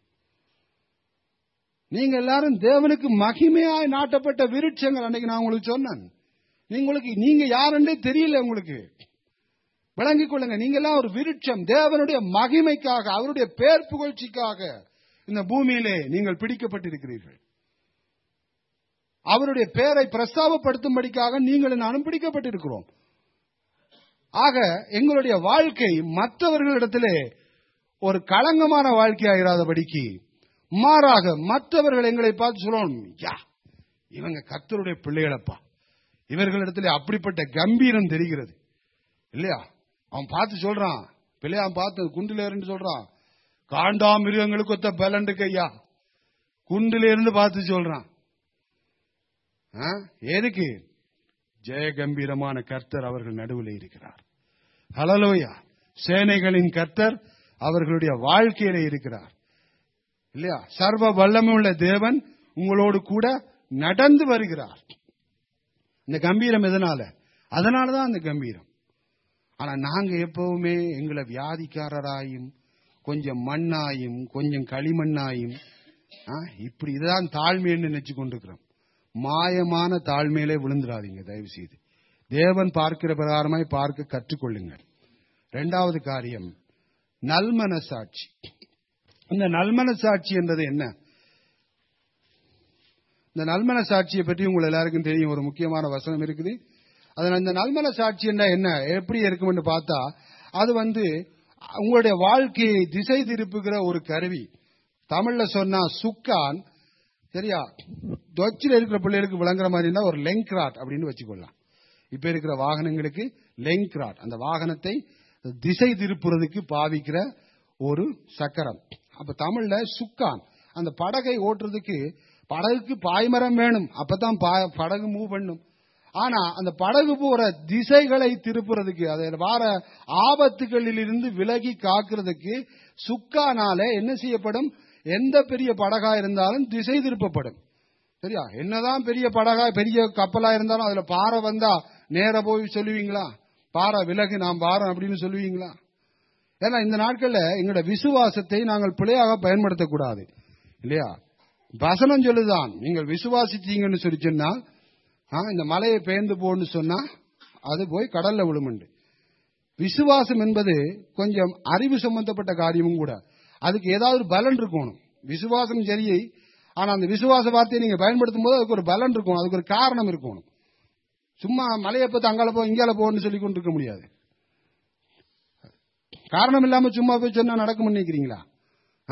A: நீங்க எல்லாரும் தேவனுக்கு மகிமையாய் நாட்டப்பட்ட விருட்சங்கள் அன்னைக்கு நான் உங்களுக்கு சொன்னேன் உங்களுக்கு நீங்க யாருன்றே தெரியல உங்களுக்கு விளங்கிக் கொள்ளுங்க நீங்க எல்லாம் ஒரு விருட்சம் தேவனுடைய மகிமைக்காக அவருடைய பேர் புகழ்ச்சிக்காக இந்த பூமியிலே நீங்கள் பிடிக்கப்பட்டிருக்கிறீர்கள் அவருடைய பெயரை பிரஸ்தாபப்படுத்தும்படிக்காக நீங்கள் நானும் பிடிக்கப்பட்டிருக்கிறோம் ஆக எங்களுடைய வாழ்க்கை மற்றவர்களிடத்திலே ஒரு களங்கமான வாழ்க்கையாயிராதபடிக்கு மாறாக மற்றவர்கள் எங்களை பார்த்து சொல்லணும் யா இவங்க கர்த்தருடைய பிள்ளைகளப்பா இவர்களிடத்திலே அப்படிப்பட்ட கம்பீரம் தெரிகிறது இல்லையா அவன் பார்த்து சொல்றான் பிள்ளையா அவன் பார்த்து குண்டிலேருந்து சொல்றான் காண்டா மிருகங்களுக்கு ஒத்த பலண்டு கையா குண்டில இருந்து பார்த்து சொல்றான் ஆ? எதுக்கு ஜெய கம்பீரமான கர்த்தர் அவர்கள் நடுவில் இருக்கிறார் ஹலலோயா சேனைகளின் கர்த்தர் அவர்களுடைய வாழ்க்கையில இருக்கிறார் இல்லையா சர்வ வல்லமையுள்ள தேவன் உங்களோடு கூட நடந்து வருகிறார் இந்த கம்பீரம் எதனால அதனாலதான் அந்த கம்பீரம் ஆனா நாங்க எப்பவுமே எங்களை வியாதிக்காரராயும் கொஞ்சம் மண்ணாயும் கொஞ்சம் களிமண்ணாயும் ஆ, இப்படி இதுதான் தாழ்மைன்னு நினைச்சு கொண்டிருக்கிறோம் மாயமான தாழ்மையிலே விழுந்துடாதீங்க தயவு செய்து தேவன் பார்க்கிற பிரகாரமாய் பார்க்க கற்றுக்கொள்ளுங்கள் இரண்டாவது காரியம் நல்மனசாட்சி இந்த நல்மனசாட்சி என்றது என்ன இந்த நல்மனசாட்சியை பற்றி உங்கள் எல்லாருக்கும் தெரியும் ஒரு முக்கியமான வசனம் இருக்குது அதனால இந்த நல்மனசாட்சி என்ன என்ன எப்படி இருக்கும்னு பார்த்தா அது வந்து உங்களுடைய வாழ்க்கையை திசை திருப்புகிற ஒரு கருவி தமிழ்ல சொன்னா சுக்கான் சரியா தொச்சில் இருக்கிற பிள்ளைகளுக்கு விளங்குற மாதிரினா ஒரு லெங்க்ராட் அப்படின்னு வச்சுக்கொள்ளலாம் இப்ப இருக்கிற வாகனங்களுக்கு லெங்க்ராட் அந்த வாகனத்தை திசை திருப்புறதுக்கு பாவிக்கிற ஒரு சக்கரம் அப்ப தமிழ்ல சுக்கான் அந்த படகை ஓட்டுறதுக்கு படகுக்கு பாய்மரம் வேணும் அப்பதான் பா- படகு மூவ் பண்ணும் ஆனா அந்த படகு போற திசைகளை திருப்புறதுக்கு அதில் வார ஆபத்துகளில் இருந்து விலகி காக்கிறதுக்கு சுக்கானால என்ன செய்யப்படும் எந்த பெரிய படகா இருந்தாலும் திசை திருப்பப்படும் சரியா என்னதான் பெரிய படகா பெரிய கப்பலா இருந்தாலும் அதுல பாறை வந்தா நேர போய் சொல்லுவீங்களா பாறை விலகு நாம் பாரம் அப்படின்னு சொல்லுவீங்களா ஏன்னா இந்த நாட்கள்ல எங்களோட விசுவாசத்தை நாங்கள் பிழையாக பயன்படுத்தக்கூடாது இல்லையா வசனம் சொல்லுதான் நீங்கள் விசுவாசிச்சீங்கன்னு சொல்லி சொன்னால் ஆ, இந்த மலையை பெயர்ந்து போன்னு சொன்னா அது போய் கடல்ல விழுமுண்டு விசுவாசம் என்பது கொஞ்சம் அறிவு சம்பந்தப்பட்ட காரியமும் கூட அதுக்கு ஏதாவது ஒரு பலன் இருக்கணும் விசுவாசம் சரி ஆனா அந்த விசுவாச வார்த்தையை நீங்க பயன்படுத்தும் போது அதுக்கு ஒரு பலன் இருக்கணும் அதுக்கு ஒரு காரணம் இருக்கணும் சும்மா மலையை பத்தி அங்கால போ இங்கால போன்னு சொல்லி கொண்டு இருக்க முடியாது காரணம் இல்லாம சும்மா போய் சொன்னா நடக்கும் நினைக்கிறீங்களா ஆ?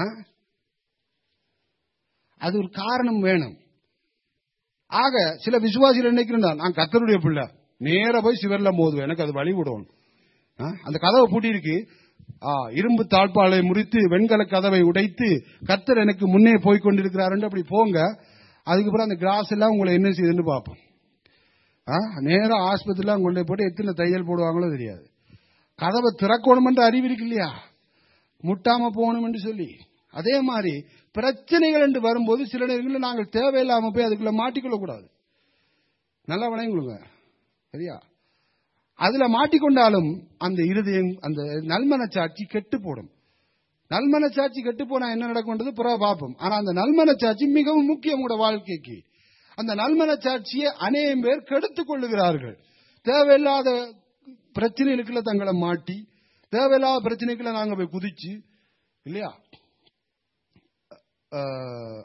A: அது ஒரு காரணம் வேணும் ஆக சில விசுவாசிகள் நினைக்கிறா நான் கத்தருடைய பிள்ளை நேரா போய் சிவர்ல மோதுவேன் எனக்கு அது வழி விடணும் ஆ? அந்த கதவை பூட்டி இருக்கு ஆ, இரும்பு தாழ்பாலை முறித்து வெண்கல கதவை உடைத்து கத்தர் எனக்கு முன்னே போய் கொண்டிருக்கிறாருன்னு அப்படி போங்க அதுக்கப்புறம் அந்த கிளாஸ் எல்லாம் உங்களை என்ன செய்யுதுன்னு பார்ப்போம் ஆ, நேரா ஆஸ்பத்திரிலாம் கொண்டு போட்டு எத்தனை தையல் போடுவாங்களோ தெரியாது கதவை திறக்கணும் என்ற அறிவு இருக்கு இல்லையா முட்டாம போகணும் என்று சொல்லி அதே மாதிரி பிரச்சனைகள் என்று வரும்போது சில நேரங்களில் நாங்கள் தேவையில்லாம போய் அதுக்குள்ள மாட்டிக்கொள்ள கூடாது நல்லா வணங்கிக்கொள்ளுங்க சரியா அதுல மாட்டிக்கொண்டாலும் அந்த இருதயம் அந்த நல்மனச்சாட்சி கெட்டு போடும் நல்மனச்சாட்சி கெட்டு போனா என்ன நடக்கும்ன்றது புறா பார்ப்போம் ஆனா அந்த நல்மனச்சாட்சி மிகவும் முக்கியம் உங்களோட வாழ்க்கைக்கு அந்த நல்மனச்சாட்சியை அநேகம் பேர் கெடுத்துக் கொள்ளுகிறார்கள் தேவையில்லாத பிரச்சனைகளுக்குள்ள தங்களை மாட்டி தேவையில்லாத பிரச்சனைக்குள்ள நாங்க போய் குதிச்சு இல்லையா அஹ்,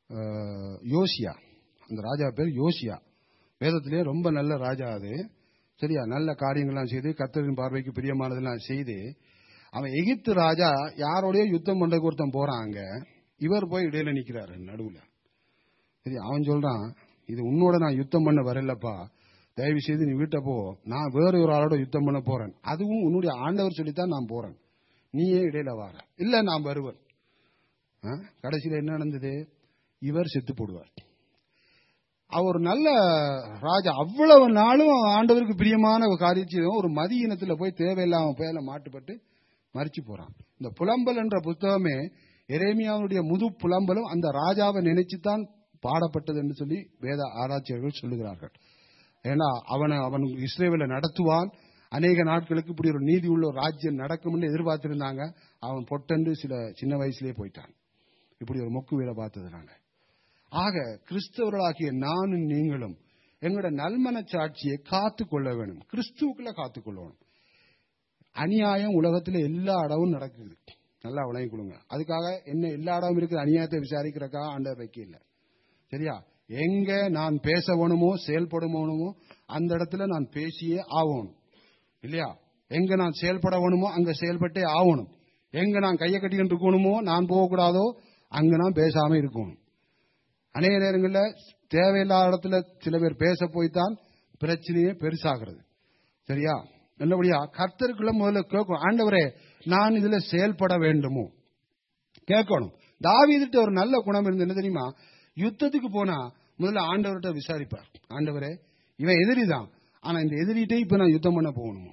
A: அஹ், யோசியா அந்த ராஜா பேர் யோசியா வேதத்திலே ரொம்ப நல்ல ராஜா அது சரியா நல்ல காரியங்கள்லாம் செய்து கர்த்தரின் பார்வைக்கு பிரியமானதெல்லாம் செய்து அவன் எகிப்து ராஜா யாரோடய யுத்தம் பண்றதுக்கு ஒருத்தன் போறான் அங்க இவர் போய் இடையில நிக்கிறாரு நடுவுல சரி அவன் சொல்றான் இது உன்னோட நான் யுத்தம் பண்ண வரலப்பா தயவு செய்து நீ வீட்டை போ நான் வேற ஒரு ஆளோட யுத்தம் பண்ண போறேன் அதுவும் உன்னுடைய ஆண்டவர் சொல்லித்தான் நான் போறேன் நீயே இடையில வார இல்ல நான் வருவேன் ஆ? கடைசியில என்ன நடந்தது இவர் செத்து போடுவார் அவர் ஒரு நல்ல ராஜா அவ்வளவு நாளும் ஆண்டவருக்கு பிரியமான ஒரு காரியத்தையும் ஒரு மதியினத்துல போய் தேவையில்லாம பேர்ல மாட்டுப்பட்டு மறிச்சு போறான் இந்த புலம்பல் என்ற புத்தகமே எரேமியாவுடைய முது புலம்பலும் அந்த ராஜாவை நினைச்சுதான் பாடப்பட்டது என்று சொல்லி வேத ஆராய்ச்சியர்கள் சொல்லுகிறார்கள் ஏன்னா அவனை அவன் இஸ்ரேவேலை நடத்துவான் அநேக நாட்களுக்கு இப்படி ஒரு நீதி உள்ள ஒரு ராஜ்யம் நடக்கும்னு எதிர்பார்த்திருந்தாங்க அவன் பொட்டண்டு சில சின்ன வயசுலயே போயிட்டான் இப்படி ஒரு மொக்கு வேலை பார்த்ததுனால ஆக கிறிஸ்தவர்களாகிய நானும் நீங்களும் எங்களோட நல்மன சாட்சியை காத்து கொள்ள வேணும் கிறிஸ்துவுக்குள்ள காத்து கொள்ளணும் அநியாயம் உலகத்துல எல்லா இடமும் நடக்குது நல்லா விளங்கி கொடுங்க அதுக்காக என்ன எல்லா இடமும் இருக்கிற அநியாயத்தை விசாரிக்கிறக்காக ஆண்டவர் வைக்கல சரியா எங்க நான் பேச வேணுமோ செயல்படணுமோ அந்த இடத்துல நான் பேசியே ஆகணும் இல்லையா எங்க நான் செயல்பட வேணுமோ அங்க செயல்பட்டே ஆகணும் எங்க நான் கையை கட்டிக்கிட்டு இருக்கணுமோ நான் போகக்கூடாதோ அங்க நான் பேசாம இருக்கணும் அநேக நேரங்களில் தேவையில்லாத இடத்துல சில பேர் பேச போய்த்தான் பிரச்சனையே பெருசாகிறது சரியா நல்லபடியா கர்த்தருக்குள்ள முதல்ல கேட்கணும் ஆண்டவரே நான் இதுல செயல்பட வேண்டுமோ கேட்கணும் தாவீதுட்ட ஒரு நல்ல குணம் இருந்து என்ன தெரியுமா யுத்தத்துக்கு போனா முதல்ல ஆண்டவர்கிட்ட விசாரிப்பார் ஆண்டவரே இவன் எதிரிதான் ஆனா இந்த எதிரிட்டே இப்ப நான் யுத்தம் பண்ண போகணுமோ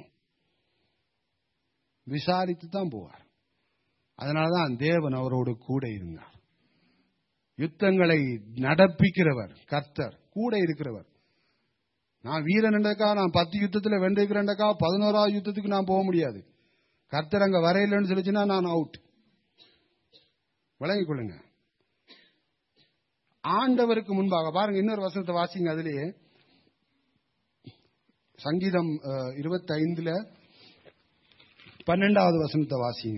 A: விசாரித்து தான் போவார் அதனாலதான் தேவன் அவரோடு கூட இருந்தார் யுத்தங்களை நடப்பிக்கிறவர் கர்த்தர் கூட இருக்கிறவர் நான் வீரன் என்றக்கா நான் பத்து யுத்தத்துல வென்றிருக்கிறேன்டக்கா பதினோராவது யுத்தத்துக்கு நான் போக முடியாது கர்த்தர் அங்க வரையிலன்னு சொல்லிச்சுன்னா நான் அவுட் விளங்கிக் கொள்ளுங்க ஆண்டவருக்கு முன்பாக பாருங்க இன்னொரு வசனத்தை வாசிங்க அதுலயே சங்கீதம் இருபத்தி ஐந்துல பன்னெண்டாவது வசனத்தை வாசிங்க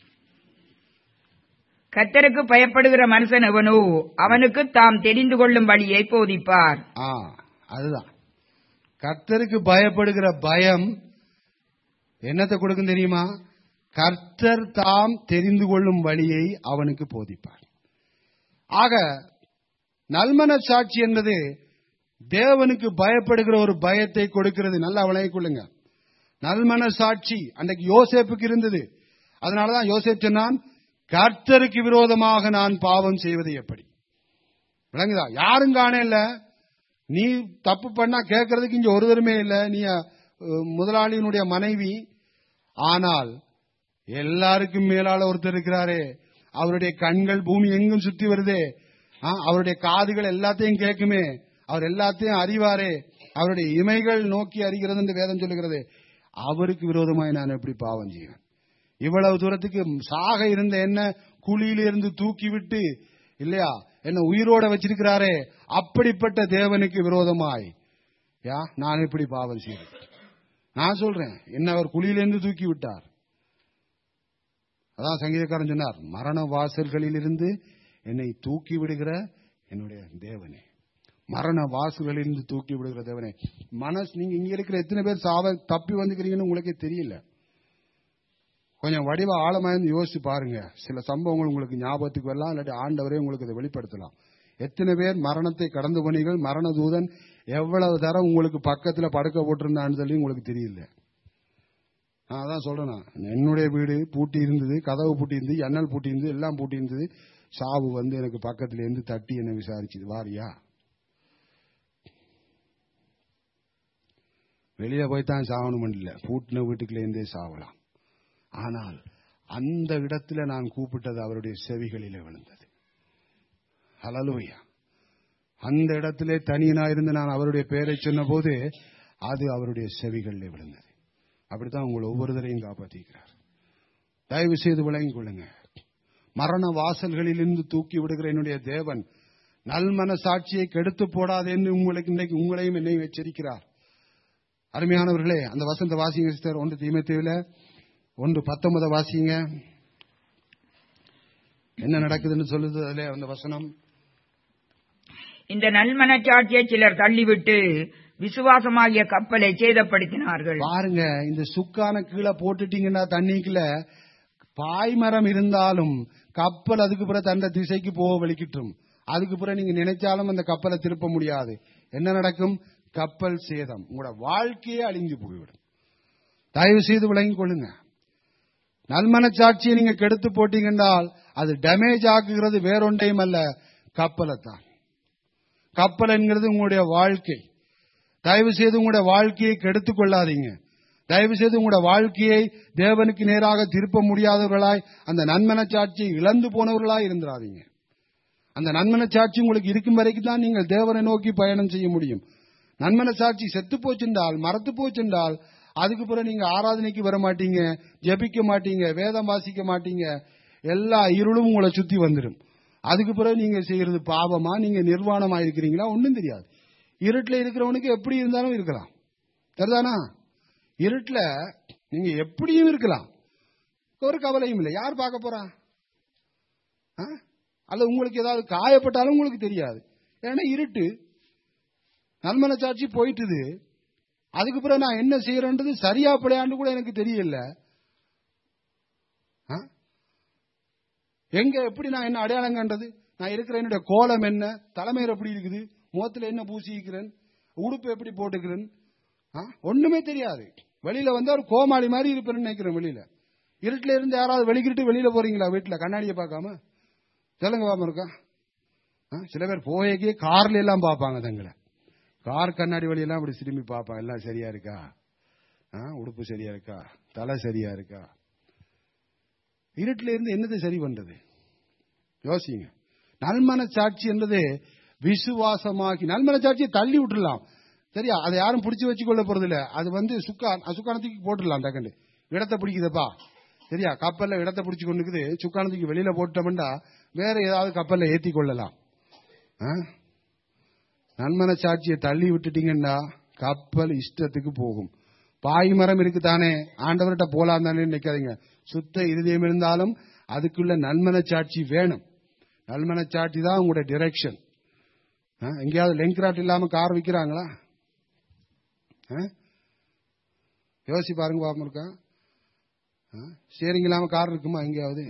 B: கர்த்தருக்கு பயப்படுகிற மனுஷன் எவனோ அவனுக்கு தாம் தெரிந்து கொள்ளும் வழியை போதிப்பார்
A: ஆ அதுதான் கர்த்தருக்கு பயப்படுகிற பயம் என்னத்தை கொடுக்கும் தெரியுமா கர்த்தர் தாம் தெரிந்து கொள்ளும் வழியை அவனுக்கு போதிப்பார் ஆக நல்மன சாட்சி என்பது தேவனுக்கு பயப்படுகிற ஒரு பயத்தை கொடுக்கிறது நல்லா விளங்கிக் கொள்ளுங்க நல்மன சாட்சி அன்றைக்கு யோசேப்புக்கு இருந்தது அதனாலதான் யோசேப் சொன்னான் கர்த்தருக்கு விரோதமாக நான் பாவம் செய்வது எப்படி விளங்குதா யாரும் காணல நீ தப்பு பண்ணா கேட்கறதுக்கு இங்க ஒருவருமே இல்ல நீ அஹ், முதலாளியினுடைய மனைவி ஆனால் எல்லாருக்கும் மேலால ஒருத்தர் இருக்கிறாரே அவருடைய கண்கள் பூமி எங்கும் சுத்தி வருதே ஆ, அவருடைய காதுகள் எல்லாத்தையும் கேட்குமே அவர் எல்லாத்தையும் அறிவாரே அவருடைய இமைகள் நோக்கி அறிகிறது என்று வேதம் சொல்லுகிறது அவருக்கு விரோதமாய் நான் எப்படி பாவம் செய்வேன் இவ்வளவு தூரத்துக்கு சாக இருந்த என்ன குழியிலிருந்து தூக்கி விட்டு இல்லையா என்ன உயிரோட வச்சிருக்கிறாரே அப்படிப்பட்ட தேவனுக்கு விரோதமாய் யா நான் எப்படி பாவம் செய்வேன் நான் சொல்றேன் என்ன அவர் குழியிலிருந்து தூக்கி விட்டார் அதான் சங்கீதக்காரன் சொன்னார் மரண வாசல்களில் இருந்து என்னை தூக்கி விடுகிற என்னுடைய தேவனே மரண வாசல்களில் இருந்து தூக்கி விடுகிற தேவனே மனசு நீங்க இங்க இருக்கிற எத்தனை பேர் சாவ தப்பி வந்துக்கிறீங்கன்னு உங்களுக்கே தெரியல கொஞ்சம் வடிவ ஆழமாயிருந்து யோசிச்சு பாருங்க சில சம்பவங்கள் உங்களுக்கு ஞாபகத்துக்கு வரலாம் இல்லாட்டி ஆண்டவரே உங்களுக்கு அதை வெளிப்படுத்தலாம் எத்தனை பேர் மரணத்தை கடந்து போனீர்கள் மரண தூதன் எவ்வளவு தரம் உங்களுக்கு பக்கத்துல படுக்க போட்டிருந்தான்னு சொல்லி உங்களுக்கு தெரியல நான் அதான் சொல்றேன் நான். என்னுடைய வீடு பூட்டி இருந்தது கதவு பூட்டி இருந்தது ஜன்னல் பூட்டி இருந்தது எல்லாம் பூட்டி இருந்தது சாவு வந்து எனக்கு பக்கத்துல இருந்து தட்டி என்ன விசாரிச்சுது வாரியா வெளியே போய் தான் சாவணும் இல்ல பூட்டின வீட்டுக்குள்ள இருந்தே சாவலாம் ஆனால் அந்த இடத்துல நான் கூப்பிட்டது அவருடைய செவிகளிலே விழுந்தது ஹலலுயா அந்த இடத்திலே தனியனா இருந்து நான் அவருடைய பெயரை சொன்ன போது அது அவருடைய செவிகளிலே விழுந்தது அப்படித்தான் உங்களை ஒவ்வொருத்தரையும் காப்பாற்றிக்கிறார் தயவு செய்து விளங்கிக் கொள்ளுங்க மரண வாசல்களில் இருந்து தூக்கி விடுகிற என்னுடைய தேவன் நல்மன சாட்சியை கெடுத்து போடாது என்று உங்களுக்கு இன்னைக்கு உங்களையும் என்னையும் எச்சரிக்கிறார் அருமையானவர்களே அந்த வசந்த வாசிங்க சிஸ்டர் ஒன்று தீமத்தேவில ஒன்று பத்தொன்பத வாசிங்க என்ன நடக்குதுன்னு சொல்லுது அதுல அந்த வசனம்
B: இந்த நல்மனச்சாட்சியை சிலர் தள்ளிவிட்டு விசுவாசமாகிய கப்பலை சேதப்படுத்தினார்கள்
A: பாருங்க இந்த சுக்கான கீழே போட்டுட்டீங்கன்னா தண்ணிக்குள்ள பாய்மரம் இருந்தாலும் கப்பல் அதுக்கு பிறகு தந்த திசைக்கு போக வலிக்கிட்டும் அதுக்கு பிறகு நீங்க நினைச்சாலும் அந்த கப்பலை திருப்ப முடியாது என்ன நடக்கும் கப்பல் சேதம் உங்களோட வாழ்க்கையே அழிஞ்சு போய்விடும் தயவு செய்து விளங்கிக் கொள்ளுங்க நல்மனச்சாட்சியை நீங்க கெடுத்து போட்டீங்கன்றால் அது டேமேஜ் ஆக்குகிறது வேறொன்றையும் அல்ல கப்பலைத்தான் கப்பல் என்கிறது உங்களுடைய வாழ்க்கை தயவு செய்து உங்களுடைய வாழ்க்கையை கெடுத்துக் கொள்ளாதீங்க தயவு செய்து உங்களுடைய வாழ்க்கையை தேவனுக்கு நேராக திருப்ப முடியாதவர்களாய் அந்த நன்மனச்சாட்சியை இழந்து போனவர்களாய் இருந்துடாதீங்க அந்த நன்மனச்சாட்சி உங்களுக்கு இருக்கும் வரைக்கும் தான் நீங்கள் தேவனை நோக்கி பயணம் செய்ய முடியும் நன்மனச்சாட்சி செத்து போச்சென்றால் மறத்து போச்சென்றால் அதுக்கு பிறகு நீங்க ஆராதனைக்கு வர மாட்டீங்க ஜெபிக்க மாட்டீங்க வேதம் வாசிக்க மாட்டீங்க எல்லா இருளும் உங்களை சுத்தி வந்துடும் அதுக்கு பிறகு நீங்க செய்யறது பாவமா நீங்க நிர்வாணமா இருக்கிறீங்களா ஒண்ணும் தெரியாது இருட்டுல இருக்கிறவனுக்கு எப்படி இருந்தாலும் இருக்கலாம் சரிதானா இருட்டுல நீங்க எப்படியும் இருக்கலாம் ஒரு கவலையும் இல்லை யார் பார்க்க போறா ஆ? அல்லது உங்களுக்கு ஏதாவது காயப்பட்டாலும் உங்களுக்கு தெரியாது ஏன்னா இருட்டு நல்மனச்சாட்சி போயிட்டுது அதுக்கு பிறகு நான் என்ன செய்யறேன்றது சரியா பிழையாண்டு கூட எனக்கு தெரியல ஆ? எங்க எப்படி நான் என்ன அடையாளம் கண்டது நான் இருக்கிற என்னுடைய கோலம் என்ன தலைமையில் எப்படி இருக்குது முகத்துல என்ன பூசிக்கிறேன் உடுப்பு எப்படி போட்டுக்கிறேன் ஆ? ஒண்ணுமே தெரியாது வெளியில வந்து ஒரு கோமாளி மாதிரி இருப்பேன்னு நினைக்கிறேன் வெளியில இருட்டுல இருந்து யாராவது வெளிக்கிட்டு வெளியில போறீங்களா வீட்டுல கண்ணாடியை பார்க்காம சொல்லுங்க பாப்பா இருக்கா ஆ? சில பேர் போயக்கே கார்ல எல்லாம் பார்ப்பாங்க தங்களை கார் கண்ணாடி வழியெல்லாம் அப்படி திரும்பி பார்ப்பான் எல்லாம் சரியா இருக்கா ஆ, உடுப்பு சரியா இருக்கா தலை சரியா இருக்கா இருட்டுல இருந்து என்னது சரி பண்றது யோசிங்க நல்மன சாட்சி என்பது விசுவாசமாக்கி நல்மன சாட்சியை தள்ளி விட்டுடலாம் சரியா அதை யாரும் பிடிச்சு வச்சு கொள்ள போறது இல்ல அது வந்து சுக்கா சுக்கானத்துக்கு போட்டுடலாம் டக்குண்டு இடத்தை பிடிக்குதப்பா சரியா கப்பல்ல இடத்தை பிடிச்சு கொண்டுக்குது சுக்கானத்துக்கு வெளியில போட்டோம்னா வேற ஏதாவது கப்பல்ல ஏத்தி கொள்ளலாம் ஆ? நன்மன சாட்சியை தள்ளி விட்டுட்டீங்கன்னா கப்பல் இஷ்டத்துக்கு போகும் பாய்மரம் இருக்கு தானே ஆண்டவர்கிட்ட போலாம் தானே நினைக்காதீங்க சுத்த இருதயம் இருந்தாலும் அதுக்குள்ள நன்மன சாட்சி வேணும் நல்மன சாட்சி தான் உங்களுடைய டிரெக்ஷன் எங்கேயாவது லெங்க்ராட் இல்லாம கார் விற்கிறாங்களா ஆ? யோசி பாருங்க பாப்பா இருக்கா ஸ்டேரிங் இல்லாம கார் இருக்குமா எங்கேயாவது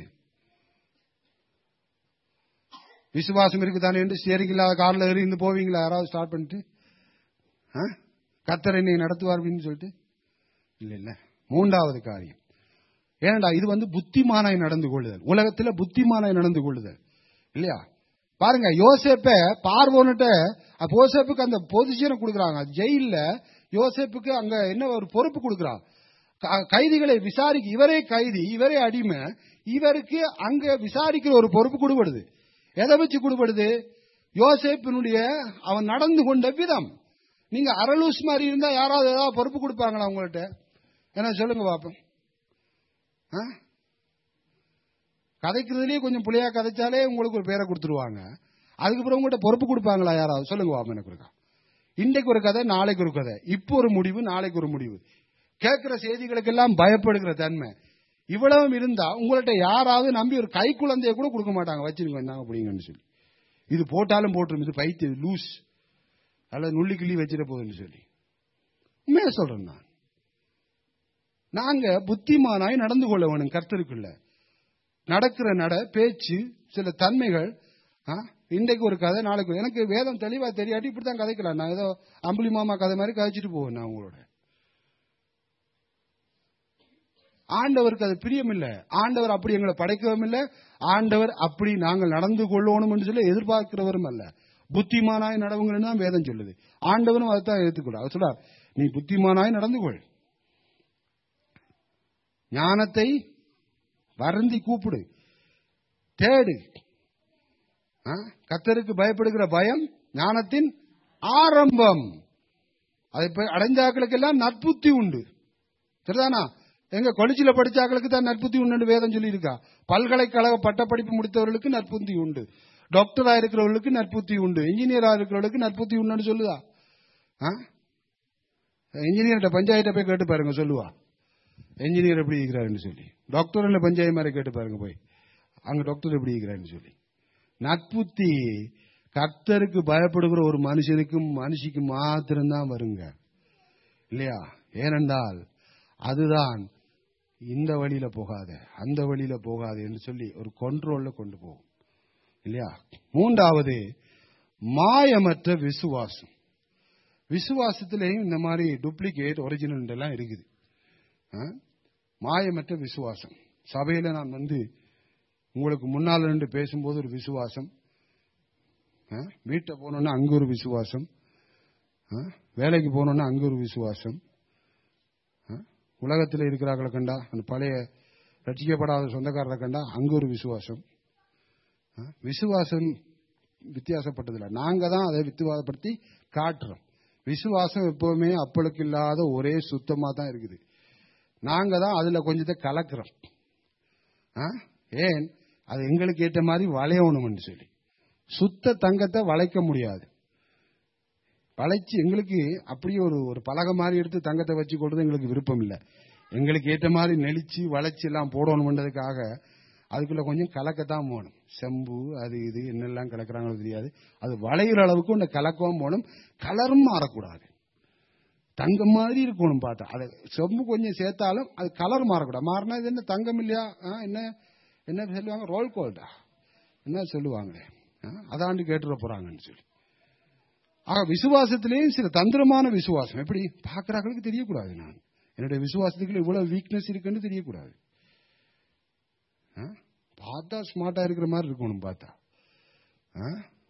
A: விசுவாசம் இருக்குதானே என்று ஸ்டேரிங் இல்லாத கார்ல ஏறி இருந்து போவீங்களா யாராவது ஸ்டார்ட் பண்ணிட்டு ஆ? கர்த்தர் என்னை நடத்துவார் அப்படின்னு சொல்லிட்டு இல்ல இல்ல மூன்றாவது காரியம் ஏனடா இது வந்து புத்திமானாய் நடந்து கொள்ளுதல் உலகத்துல புத்திமானாய் நடந்து கொள்ளுதல் இல்லையா பாருங்க யோசேப்ப பார்வோன்னுட்ட யோசேப்புக்கு அந்த பொசிஷனை கொடுக்குறாங்க ஜெயில்ல யோசேப்புக்கு அங்க என்ன ஒரு பொறுப்பு கொடுக்குறான் க- கைதிகளை விசாரிக்க இவரே கைதி இவரே அடிமை இவருக்கு அங்க விசாரிக்கிற ஒரு பொறுப்பு கொடுபடுது எதை வச்சு கொடுபடுது யோசேப்பினுடைய அவன் நடந்து கொண்ட விதம் நீங்க அரலூஸ் மாதிரி இருந்தா யாராவது ஏதாவது பொறுப்பு கொடுப்பாங்களா உங்கள்ட்ட என்ன சொல்லுங்க பாப்போம் ஆ? கதைக்கிறதுலயே கொஞ்சம் புள்ளையா கதைச்சாலே உங்களுக்கு ஒரு பேரை கொடுத்துருவாங்க அதுக்கப்புறம் உங்கள்கிட்ட பொறுப்பு கொடுப்பாங்களா யாராவது சொல்லுங்க பாப்போம் எனக்கு இருக்கா இன்றைக்கு ஒரு கதை நாளைக்கு ஒரு கதை இப்போ ஒரு முடிவு நாளைக்கு ஒரு முடிவு கேட்கிற செய்திகளுக்கெல்லாம் பயப்படுகிற தன்மை இவ்வளவும் இருந்தா உங்கள்ட்ட யாராவது நம்பி ஒரு கை குழந்தைய கூட கொடுக்க மாட்டாங்க வச்சிருங்க இந்தாங்க அப்படிங்கன்னு சொல்லி இது போட்டாலும் போட்டுரும் இது பைத்து லூஸ் அல்லது நுள்ளி கிள்ளி வச்சிட போகுதுன்னு சொல்லி உண்மையா சொல்றேன் நான் நாங்க புத்திமானாய் நடந்து கொள்ள வேணும் கர்த்தருக்குள்ள நடக்கிற நட பேச்சு சில தன்மைகள் ஆ, இன்றைக்கு ஒரு கதை நாளைக்கு ஒரு- எனக்கு வேதம் தெளிவா தெரியாட்டி இப்படித்தான் கதைக்கலாம் நான் ஏதோ அம்புலி மாமா கதை மாதிரி கதைச்சிட்டு போவேன் நான் உங்களோட ஆண்டவருக்கு அது பிரியம் இல்ல ஆண்டவர் அப்படி எங்களை படைக்கவும் இல்ல ஆண்டவர் அப்படி நாங்கள் நடந்து கொள்ளணும் என்று சொல்லி எதிர்பார்க்கிறவரும் அல்ல புத்திமானாய் நடவுங்கன்னு தான் வேதம் சொல்லுது ஆண்டவரும் அதைத்தான் ஏற்றுக்கொள்ள அவர் சொல்றார் நீ புத்திமானாய் நடந்து கொள் ஞானத்தை வருந்தி கூப்பிடு தேடு ஆ? கர்த்தருக்கு பயப்படுகிற பயம் ஞானத்தின் ஆரம்பம் அதை போய் அடைஞ்சாக்களுக்கெல்லாம் நற்புத்தி உண்டு சரிதானா எங்க கொலிச்சில படிச்சாக்களுக்கு தான் நற்புத்தி உண்டு வேதம் சொல்லி இருக்கா பல்கலைக்கழக பட்டப்படிப்பு முடித்தவர்களுக்கு நற்புத்தி உண்டு டாக்டரா இருக்கிறவர்களுக்கு நற்புத்தி உண்டு இன்ஜினியரா இருக்கிறவர்களுக்கு நற்புத்தி உண்டுன்னு சொல்லுதா இன்ஜினியர்கிட்ட பஞ்சாயத்தை போய் கேட்டு பாருங்க சொல்லுவா என்ஜினியர் எப்படி இருக்கிறாருன்னு சொல்லி டாக்டர் இல்ல பஞ்சாயத்து மாதிரி கேட்டு பாருங்க போய் அங்க டாக்டர் எப்படி இருக்கிறாருன்னு சொல்லி நட்புத்தி கர்த்தருக்கு பயப்படுகிற ஒரு மனுஷனுக்கும் மனுஷிக்கு மாத்திரம்தான் வருங்க இல்லையா ஏனென்றால் அதுதான் இந்த வழியில போகாத அந்த வழியில போகாது என்று சொல்லி ஒரு கண்ட்ரோல்ல கொண்டு போகும் இல்லையா மூன்றாவது மாயமற்ற விசுவாசம் விசுவாசத்திலேயும் இந்த மாதிரி டூப்ளிகேட் ஒரிஜினல் எல்லாம் இருக்குது ஆ? மாயமற்ற விசுவாசம் சபையில நான் வந்து உங்களுக்கு முன்னால் நின்று பேசும்போது ஒரு விசுவாசம் ஆ? வீட்டை போனோன்னா அங்க ஒரு விசுவாசம் ஆ? வேலைக்கு போனோன்னா அங்க ஒரு விசுவாசம் ஆ? உலகத்தில் இருக்கிறார்களை கண்டா அந்த பழைய ரட்சிக்கப்படாத சொந்தக்காரரை கண்டா அங்க ஒரு விசுவாசம் ஆ? விசுவாசம் வித்தியாசப்பட்டதில்லை நாங்க தான் அதை வித்தியாசப்படுத்தி காட்டுறோம் விசுவாசம் எப்பவுமே அப்பளுக்கு இல்லாத ஒரே சுத்தமா தான் இருக்குது நாங்க தான் அதுல கொஞ்சத்தை கலக்கிறோம் ஆ? ஏன் அது எங்களுக்கு ஏற்ற மாதிரி வளையணும்னு சொல்லி சுத்த தங்கத்தை வளைக்க முடியாது வளைச்சு எங்களுக்கு அப்படியே ஒரு ஒரு பலகை மாதிரி எடுத்து தங்கத்தை வச்சு கொள்றது எங்களுக்கு விருப்பம் இல்லை எங்களுக்கு ஏற்ற மாதிரி நெளிச்சு வளைச்சு எல்லாம் போடணும்ன்றதுக்காக அதுக்குள்ள கொஞ்சம் கலக்கத்தான் போகணும் செம்பு அது இது என்னெல்லாம் கலக்குறாங்களோ தெரியாது அது வளையிற அளவுக்கு ஒன்று கலக்கவும் போகணும் கலரும் மாறக்கூடாது தங்கம் மாதிரி இருக்கணும் பார்த்தா அது செம்பு கொஞ்சம் சேர்த்தாலும் அது கலர் மாறக்கூடாது மாறினா இது என்ன தங்கம் இல்லையா ஆ, என்ன என்ன சொல்லுவாங்க ரோல் கோல்டா என்ன சொல்லுவாங்களே ஆ, அதாண்டு கேட்டுற போறாங்கன்னு சொல்லி ஆக விசுவாசத்திலேயும் சில தந்திரமான விசுவாசம் எப்படி பார்க்கறாங்களுக்கு தெரியக்கூடாது நான் என்னுடைய விசுவாசத்துக்குள்ள இவ்வளவு வீக்னஸ் இருக்குன்னு தெரியக்கூடாது ஆ? பார்த்தா ஸ்மார்ட்டா இருக்கிற மாதிரி இருக்கணும் பார்த்தா ஆ?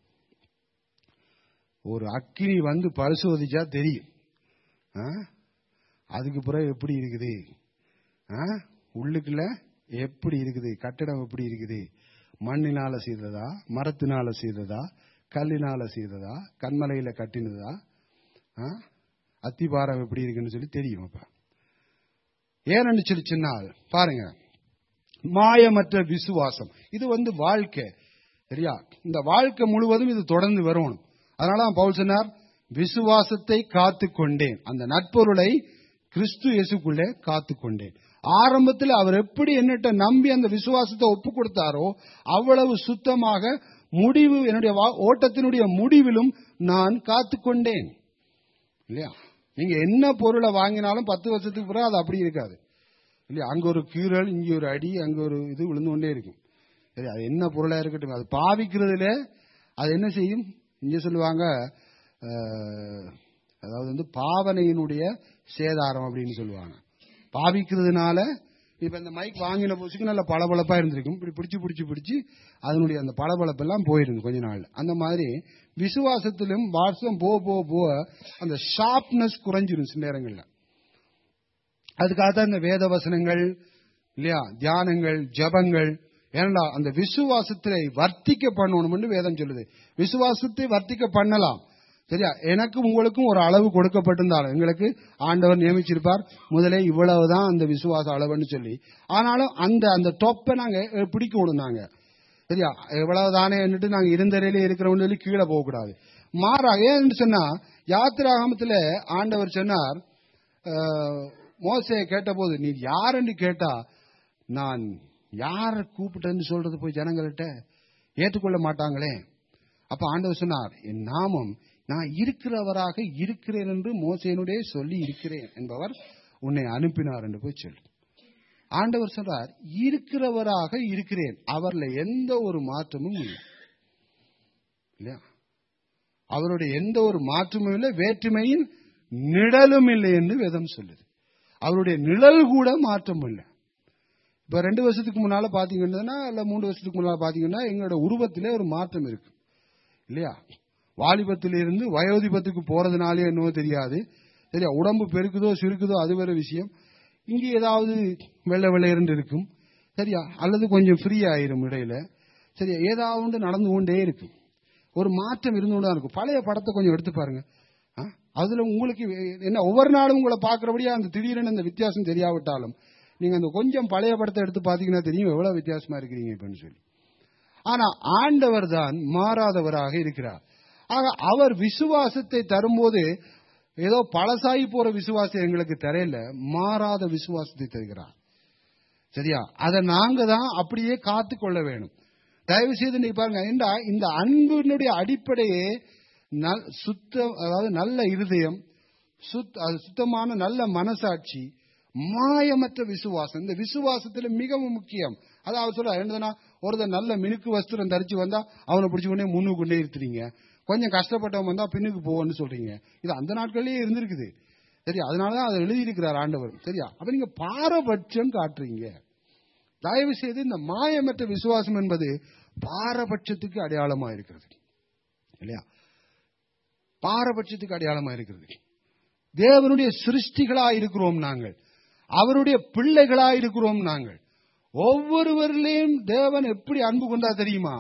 A: ஒரு அக்கினி வந்து பரிசோதிச்சா தெரியும் ஆ? அதுக்கு பிறகு எப்படி இருக்குது ஆ? உள்ளுக்குள்ள எப்படி இருக்குது கட்டடம் எப்படி இருக்குது மண்ணினால செய்ததா மரத்தினால செய்ததா கல்லினால செய்ததா கண்மலையில கட்டினதா ஆ? அத்திபாரம் எப்படி இருக்குன்னு சொல்லி தெரியும் அப்ப ஏன்னு சொல்லி சொன்னால் பாருங்க மாயமற்ற விசுவாசம் இது வந்து வாழ்க்கை சரியா இந்த வாழ்க்கை முழுவதும் இது தொடர்ந்து வரணும் அதனால தான் பவுல் சொன்னார் விசுவாசத்தை காத்து கொண்டேன் அந்த நட்பொருளை கிறிஸ்து இயேசுக்குள்ளே காத்து கொண்டேன் ஆரம்பத்தில் அவர் எப்படி என்னட்ட நம்பி அந்த விசுவாசத்தை ஒப்பு கொடுத்தாரோ அவ்வளவு சுத்தமாக முடிவு என்னுடைய வா- ஓட்டத்தினுடைய முடிவிலும் நான் காத்து கொண்டேன் இல்லையா நீங்க என்ன பொருளை வாங்கினாலும் பத்து வருஷத்துக்கு பிறகு அது அப்படி இருக்காது இல்லையா அங்க ஒரு கீறல் இங்க ஒரு அடி அங்க ஒரு இது விழுந்து கொண்டே இருக்கும் சரி அது என்ன பொருளா இருக்கட்டும் அது பாவிக்கிறதுல அது என்ன செய்யும் இங்க சொல்லுவாங்க அஹ், அதாவது வந்து பாவனையினுடைய சேதாரம் அப்படின்னு சொல்லுவாங்க பாவிக்கிறதுனால இப்ப இந்த மைக் வாங்கின புதுசுக்கு நல்ல பளபளப்பா இருந்திருக்கும் இப்படி பிடிச்சு பிடிச்சு பிடிச்சு அதனுடைய அந்த பளபளப்பெல்லாம் போயிருந்து கொஞ்ச நாள் அந்த மாதிரி விசுவாசத்திலும் வருஷம் போக போக போக அந்த ஷார்ப்னஸ் குறைஞ்சிரும் சில நேரங்கள்ல அதுக்காக தான் இந்த வேத வசனங்கள் இல்லையா தியானங்கள் ஜபங்கள் ஏன்னா அந்த விசுவாசத்தை வர்த்திக்க பண்ணணும்னு வேதம் சொல்லுது விசுவாசத்தை வர்த்திக்க பண்ணலாம் சரியா எனக்கும் உங்களுக்கும் ஒரு அளவு கொடுக்கப்பட்டிருந்தாலும் எங்களுக்கு ஆண்டவர் நியமிச்சிருப்பார் முதலே இவ்வளவுதான் அந்த விசுவாச அளவுன்னு சொல்லி ஆனாலும் அந்த அந்த டொப்பை நாங்க அஹ், பிடிக்கணும் நாங்க சரியா எவ்வளவுதானே என்னட்டு நாங்க இருந்தரையிலே இருக்கிறவங்க சொல்லி கீழே போகக்கூடாது மாறாக ஏன்னு சொன்னா யாத்திராகமத்துல ஆண்டவர் சொன்னார் அஹ், மோசே கேட்டபோது நீ யாருன்னு கேட்டா நான் யார கூப்பிட்டேன்னு சொல்றது போய் ஜனங்கள்கிட்ட ஏற்றுக்கொள்ள மாட்டாங்களே அப்ப ஆண்டவர் சொன்னார் என் நாமம் நான் இருக்கிறவராக இருக்கிறேன் என்று மோசேனுடைய சொல்லி இருக்கிறேன் என்பவர் உன்னை அனுப்பினார் என்று போய் சொல்லு ஆண்டவர் சொல்றார் இருக்கிறவராக இருக்கிறேன் அவர்ல எந்த ஒரு மாற்றமும் இல்லை இல்லையா அவருடைய எந்த ஒரு மாற்றமும் இல்லை வேற்றுமையின் நிழலும் இல்லை என்று வேதம் சொல்லுது அவருடைய நிழல் கூட மாற்றம் இல்லை இப்ப ரெண்டு வருஷத்துக்கு முன்னால பாத்தீங்கன்னா இல்ல மூணு வருஷத்துக்கு முன்னால பாத்தீங்கன்னா எங்களோட உருவத்திலே ஒரு மாற்றம் இருக்கு இல்லையா வாலிபத்திலிருந்து வயோதிபத்துக்கு போறதுனாலே என்னவோ தெரியாது சரியா உடம்பு பெருக்குதோ சுருக்குதோ அது வேற விஷயம் இங்கே ஏதாவது வெள்ளை வெள்ளையர்ந்து இருக்கும் சரியா அல்லது கொஞ்சம் ஃப்ரீ ஆயிரும் இடையில சரியா ஏதாவது ஒன்று நடந்து கொண்டே இருக்கும் ஒரு மாற்றம் இருந்து கொண்டு தான் இருக்கும் பழைய படத்தை கொஞ்சம் எடுத்து பாருங்க ஆ? அதுல உங்களுக்கு என்ன ஒவ்வொரு நாளும் உங்களை பார்க்கறபடியா அந்த திடீரென அந்த வித்தியாசம் தெரியாவிட்டாலும் நீங்க அந்த கொஞ்சம் பழைய படத்தை எடுத்து பாத்தீங்கன்னா தெரியும் எவ்வளவு வித்தியாசமா இருக்கிறீங்க இப்பன்னு சொல்லி ஆனா ஆண்டவர் தான் மாறாதவராக இருக்கிறார் ஆக அவர் விசுவாசத்தை தரும்போது ஏதோ பழசாகி போற விசுவாசம் எங்களுக்கு தரையில மாறாத விசுவாசத்தை தருகிறார் சரியா அதை நாங்க தான் அப்படியே காத்து கொள்ள வேணும் தயவு செய்து நீங்க பாருங்க இந்த இந்த அன்பினுடைய அடிப்படையே நல்- சுத்த அதாவது நல்ல இருதயம் சுத் அது சுத்தமான நல்ல மனசாட்சி மாயமற்ற விசுவாசம் இந்த விசுவாசத்துல மிகவும் முக்கியம் அதாவது சொல்ல என்னதுன்னா ஒருத்தர் நல்ல மினுக்கு வஸ்திரம் தரிச்சு வந்தா அவனை பிடிச்ச உடனே முன்னுக்கு கொண்டே இருத்துறீங்க கொஞ்சம் கஷ்டப்பட்டவன் வந்தா பின்னுக்கு போவோன்னு சொல்றீங்க இது அந்த நாட்கள்லயே இருந்திருக்குது சரியா அதனாலதான் அதை எழுதியிருக்கிறார் ஆண்டவர் சரியா அப்ப நீங்க பாரபட்சம் காட்டுறீங்க தயவு செய்து இந்த மாயமற்ற விசுவாசம் என்பது பாரபட்சத்துக்கு அடையாளமா இருக்கிறது இல்லையா பாரபட்சத்துக்கு அடையாளமா இருக்கிறது தேவனுடைய சிருஷ்டிகளா இருக்கிறோம் நாங்கள் அவருடைய பிள்ளைகளா இருக்கிறோம் நாங்கள் ஒவ்வொருவரிலையும் தேவன் எப்படி அன்பு கொண்டா தெரியுமா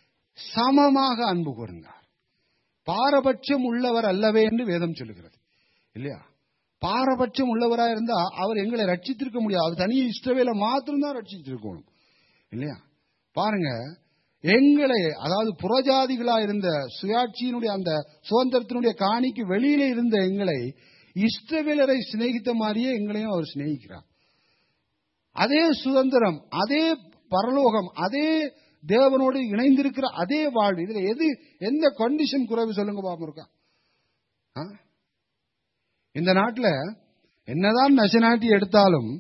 A: சமமாக அன்பு கூர்ந்தார் பாரபட்சம் உள்ளவர் அல்லவே என்று வேதம் சொல்லுகிறது இல்லையா பாரபட்சம் உள்ளவரா இருந்தா அவர் எங்களை ரட்சித்திருக்க முடியாது அவர் தனியே இஷ்டவேல மாத்திரம்தான் ரட்சித்திருக்கணும் இல்லையா பாருங்க எங்களை அதாவது புறஜாதிகளா இருந்த சுயாட்சியினுடைய அந்த சுதந்திரத்தினுடைய காணிக்கு வெளியில இருந்த எங்களை இஷ்டவேலரை சிநேகித்த மாதிரியே எங்களையும் அவர் சிநேகிக்கிறார் அதே சுதந்திரம் அதே பரலோகம் அதே தேவனோடு இணைந்திருக்கிற அதே வாழ்வு இதுல எது எந்த கண்டிஷன் குறைவு சொல்லுங்க பாப்போம் இருக்கா ஆ? இந்த நாட்டுல என்னதான் நெஷனாலிட்டி எடுத்தாலும்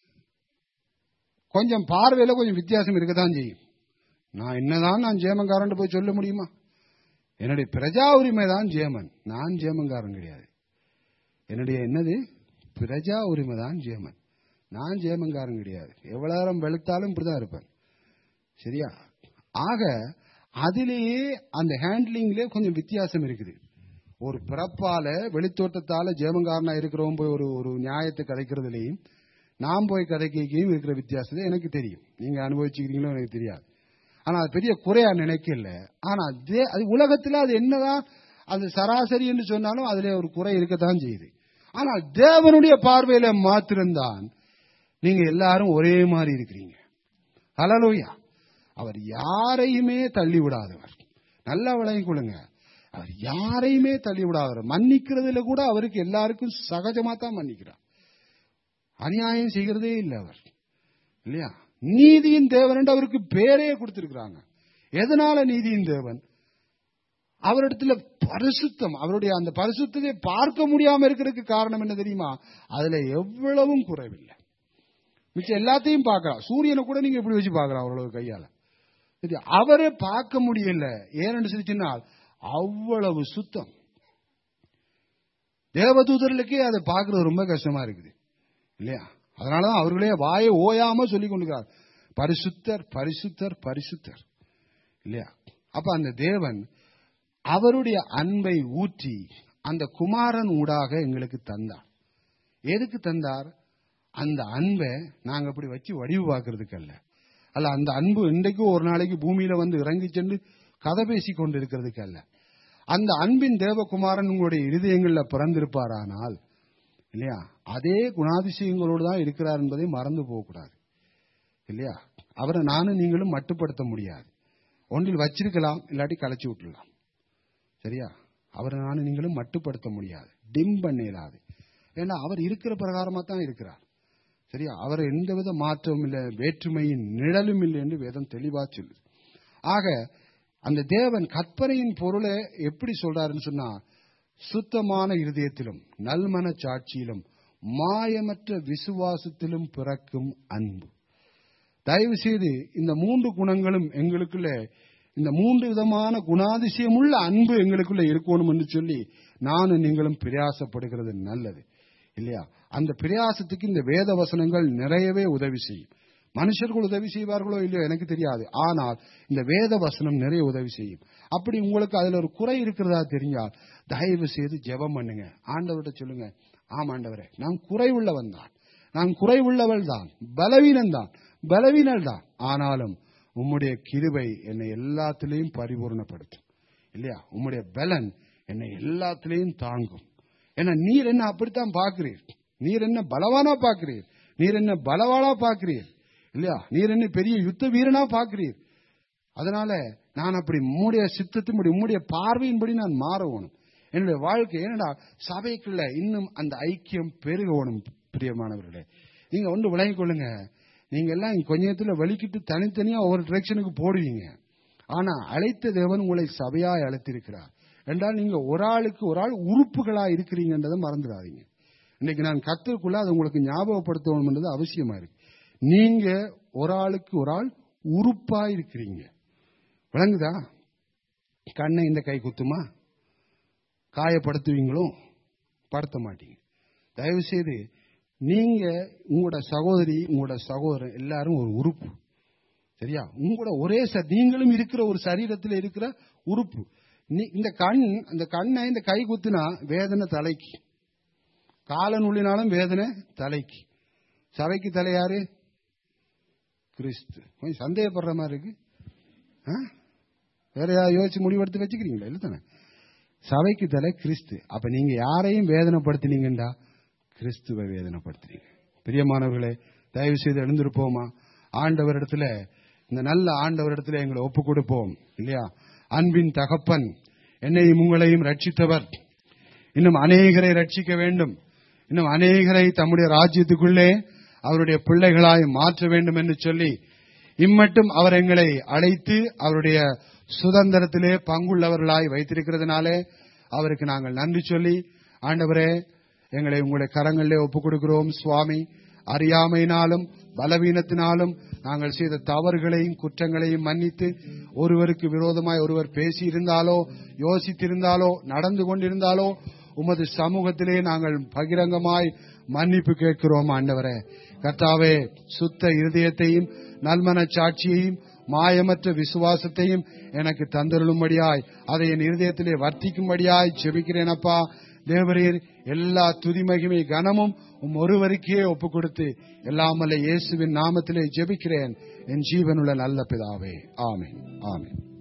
A: கொஞ்சம் பார்வையில கொஞ்சம் வித்தியாசம் இருக்கத்தான் செய்யும் நான் என்னதான் நான் ஜேமன்காரன் போய் சொல்ல முடியுமா என்னுடைய பிரஜா உரிமை தான் ஜேமன் நான் ஜேமன்காரன் கிடையாது என்னுடைய என்னது பிரஜா உரிமை தான் ஜேமன் நான் ஜேமன்காரன் கிடையாது எவ்வளவு நேரம் வெளுத்தாலும் இப்படிதான் இருப்பேன் சரியா ஆக அதிலேயே அந்த ஹேண்ட்லிங்லேயே கொஞ்சம் வித்தியாசம் இருக்குது ஒரு பிறப்பால வெளித்தோட்டத்தால ஜேமங்காரனா இருக்கிறவன் போய் ஒரு ஒரு நியாயத்தை கதைக்கிறதுலையும் நான் போய் கதைக்கையும் இருக்கிற வித்தியாசத்தை எனக்கு தெரியும் நீங்க அனுபவிச்சுக்கிறீங்களோ எனக்கு தெரியாது ஆனா அது பெரிய குறையா நினைக்கல ஆனா தே- அது உலகத்துல அது என்னதான் அது சராசரி என்று சொன்னாலும் அதுல ஒரு குறை இருக்கத்தான் செய்யுது ஆனால் தேவனுடைய பார்வையில மாத்திரம்தான் நீங்க எல்லாரும் ஒரே மாதிரி இருக்கிறீங்க ஹலலோயா அவர் யாரையுமே தள்ளி விடாதவர் நல்லா விளங்கிக் கொள்ளுங்க அவர் யாரையுமே தள்ளி விடாதவர் மன்னிக்கிறதுல கூட அவருக்கு எல்லாருக்கும் சகஜமா தான் மன்னிக்கிறார் அநியாயம் செய்கிறதே இல்லை அவர் இல்லையா நீதியின் தேவன் என்று அவருக்கு பேரே கொடுத்திருக்கிறாங்க எதனால நீதியின் தேவன் அவரிடத்துல பரிசுத்தம் அவருடைய அந்த பரிசுத்தத்தை பார்க்க முடியாம இருக்கிறதுக்கு காரணம் என்ன தெரியுமா அதுல எவ்வளவும் குறைவில்லை மிச்சம் எல்லாத்தையும் பார்க்கலாம் சூரியனை கூட நீங்க இப்படி வச்சு பார்க்கலாம் அவரோட கையால சரி அவரே பார்க்க முடியல ஏன்னு சொல்லிச்சுன்னா அவ்வளவு சுத்தம் தேவதூதர்களுக்கே அதை பார்க்கறது ரொம்ப கஷ்டமா இருக்குது இல்லையா அதனாலதான் அவர்களே வாயை ஓயாம சொல்லி கொண்டிருக்கிறார் பரிசுத்தர் பரிசுத்தர் பரிசுத்தர் இல்லையா அப்ப அந்த தேவன் அவருடைய அன்பை ஊற்றி அந்த குமாரன் ஊடாக எங்களுக்கு தந்தார் எதுக்கு தந்தார் அந்த அன்பை நாங்க அப்படி வச்சு வடிவு பார்க்கறதுக்கு அல்ல அல்ல அந்த அன்பு இன்றைக்கும் ஒரு நாளைக்கு பூமியில வந்து இறங்கி சென்று கதை பேசி கொண்டிருக்கிறதுக்கு அல்ல அந்த அன்பின் தேவகுமாரன் உங்களுடைய இருதயங்கள்ல பிறந்திருப்பாரானால் இல்லையா அதே குணாதிசயங்களோடு தான் இருக்கிறார் என்பதை மறந்து போகக்கூடாது இல்லையா அவரை நானும் நீங்களும் மட்டுப்படுத்த முடியாது ஒன்றில் வச்சிருக்கலாம் இல்லாட்டி கலைச்சி விட்டுடலாம் சரியா அவரை நானும் நீங்களும் மட்டுப்படுத்த முடியாது டிம் பண்ணிடாது ஏன்னா அவர் இருக்கிற பிரகாரமா தான் இருக்கிறார் சரியா அவர் எந்தவித மாற்றமும் இல்லை வேற்றுமையின் நிழலும் இல்லை என்று வேதம் தெளிவா சொல்லுது ஆக அந்த தேவன் கற்பனையின் பொருளை எப்படி சொல்றாருன்னு சொன்னா சுத்தமான இருதயத்திலும் நல்மன சாட்சியிலும் மாயமற்ற விசுவாசத்திலும் பிறக்கும் அன்பு தயவு செய்து இந்த மூன்று குணங்களும் எங்களுக்குள்ள இந்த மூன்று விதமான குணாதிசயமுள்ள அன்பு எங்களுக்குள்ள இருக்கணும் என்று சொல்லி நானும் நீங்களும் பிரயாசப்படுகிறது நல்லது இல்லையா அந்த பிரயாசத்துக்கு இந்த வேத வசனங்கள் நிறையவே உதவி செய்யும் மனுஷர்கள் உதவி செய்வார்களோ இல்லையோ எனக்கு தெரியாது ஆனால் இந்த வேத வசனம் நிறைய உதவி செய்யும் அப்படி உங்களுக்கு அதுல ஒரு குறை இருக்கிறதா தெரிஞ்சால் தயவு செய்து ஜெபம் பண்ணுங்க ஆண்டவர்கிட்ட சொல்லுங்க ஆம் ஆண்டவரே நான் குறைவுள்ளவன் தான் நான் குறைவுள்ளவள் தான் பலவீனன் தான் பலவீனல் தான் ஆனாலும் உம்முடைய கிருபை என்னை எல்லாத்திலையும் பரிபூர்ணப்படுத்தும் இல்லையா உம்முடைய பலன் என்னை எல்லாத்திலையும் தாங்கும் ஏன்னா நீர் என்ன அப்படித்தான் பார்க்கிறீர் நீர் என்ன பலவானா பார்க்கிறீர் நீர் என்ன பலவானா பார்க்கிறீர் இல்லையா நீர் என்ன பெரிய யுத்த வீரனா பார்க்கிறீர் அதனால நான் அப்படி உம்முடைய சித்தத்தின்படி உம்முடைய பார்வையின்படி நான் மாறணும் என்னுடைய வாழ்க்கை ஏனடா சபைக்குள்ள இன்னும் அந்த ஐக்கியம் பெருகணும் பிரியமானவர்களே நீங்க ஒன்று விளங்கிக் கொள்ளுங்க நீங்க எல்லாம் கொஞ்ச நேரத்துல வலிக்கிட்டு தனித்தனியா ஒவ்வொரு டிரெக்ஷனுக்கு போடுவீங்க ஆனா அழைத்த தேவன் உங்களை சபையாய் அழைத்திருக்கிறார் என்றால் நீங்க ஒரு ஆளுக்கு ஒரு ஆள் உறுப்புகளா இருக்கிறீங்கன்றதை மறந்துடாதீங்க இன்னைக்கு நான் கத்திற்குள்ள அது உங்களுக்கு ஞாபகப்படுத்தணும்ன்றது அவசியமா இருக்கு நீங்க ஒரு ஆளுக்கு ஒரு ஆள் உறுப்பா இருக்கிறீங்க விளங்குதா கண்ணை இந்த கை குத்துமா காயப்படுத்துவீங்களோ படுத்த மாட்டீங்க தயவு செய்து நீங்க உங்களோட சகோதரி உங்களோட சகோதரன் எல்லாரும் ஒரு உறுப்பு சரியா உங்களோட ஒரே ச- நீங்களும் இருக்கிற ஒரு சரீரத்தில் இருக்கிற உறுப்பு நீ- இந்த கண் இந்த கண்ணை இந்த கை குத்துனா வேதனை தலைக்கு கால நுள்ளினாலும் வேதனை தலைக்கு சபைக்கு தலை யாரு கிறிஸ்து கொஞ்சம் சந்தேகப்படுற மாதிரி இருக்கு ஆ? வேற யாராவது யோசிச்சு முடிவெடுத்து வச்சுக்கிறீங்களா இல்ல தானே சபைக்கு தலை கிறிஸ்து அப்ப நீங்க யாரையும் வேதனைப்படுத்தினீங்கண்டா கிறிஸ்துவை வேதனைப்படுத்துறீங்க பிரியமானவர்களே தயவு செய்து எழுந்திருப்போமா ஆண்டவரிடத்துல இந்த நல்ல ஆண்டவரிடத்துல எங்களை ஒப்பு கொடுப்போம் இல்லையா அன்பின் தகப்பன் என்னையும் உங்களையும் ரட்சித்தவர் இன்னும் அநேகரை ரட்சிக்க வேண்டும் இன்னும் அநேகரை தம்முடைய ராஜ்யத்துக்குள்ளே அவருடைய பிள்ளைகளாய் மாற்ற வேண்டும் என்று சொல்லி இம்மட்டும் அவர் எங்களை அழைத்து அவருடைய சுதந்திரத்திலே பங்குள்ளவர்களாய் வைத்திருக்கிறதுனாலே அவருக்கு நாங்கள் நன்றி சொல்லி ஆண்டவரே எங்களை உங்களுடைய கரங்களிலே ஒப்புக் கொடுக்கிறோம் சுவாமி அறியாமையினாலும் பலவீனத்தினாலும் நாங்கள் செய்த தவறுகளையும் குற்றங்களையும் மன்னித்து ஒருவருக்கு விரோதமாய் ஒருவர் பேசியிருந்தாலோ யோசித்திருந்தாலோ நடந்து கொண்டிருந்தாலோ உமது சமூகத்திலே நாங்கள் பகிரங்கமாய் மன்னிப்பு கேட்கிறோம் ஆண்டவரே கர்த்தாவே சுத்த இருதயத்தையும் நல்மன சாட்சியையும் மாயமற்ற விசுவாசத்தையும் எனக்கு தந்தருளும்படியாய் அதை என் இருதயத்திலே வர்த்திக்கும்படியாய் செபிக்கிறேன் அப்பா தேவரீர் எல்லா துதிமகிமை கனமும் உம் ஒருவருக்கே ஒப்பு கொடுத்து எல்லாமல்ல இயேசுவின் நாமத்திலே ஜெபிக்கிறேன் என் ஜீவனுள்ள நல்ல பிதாவே ஆமென் ஆமென்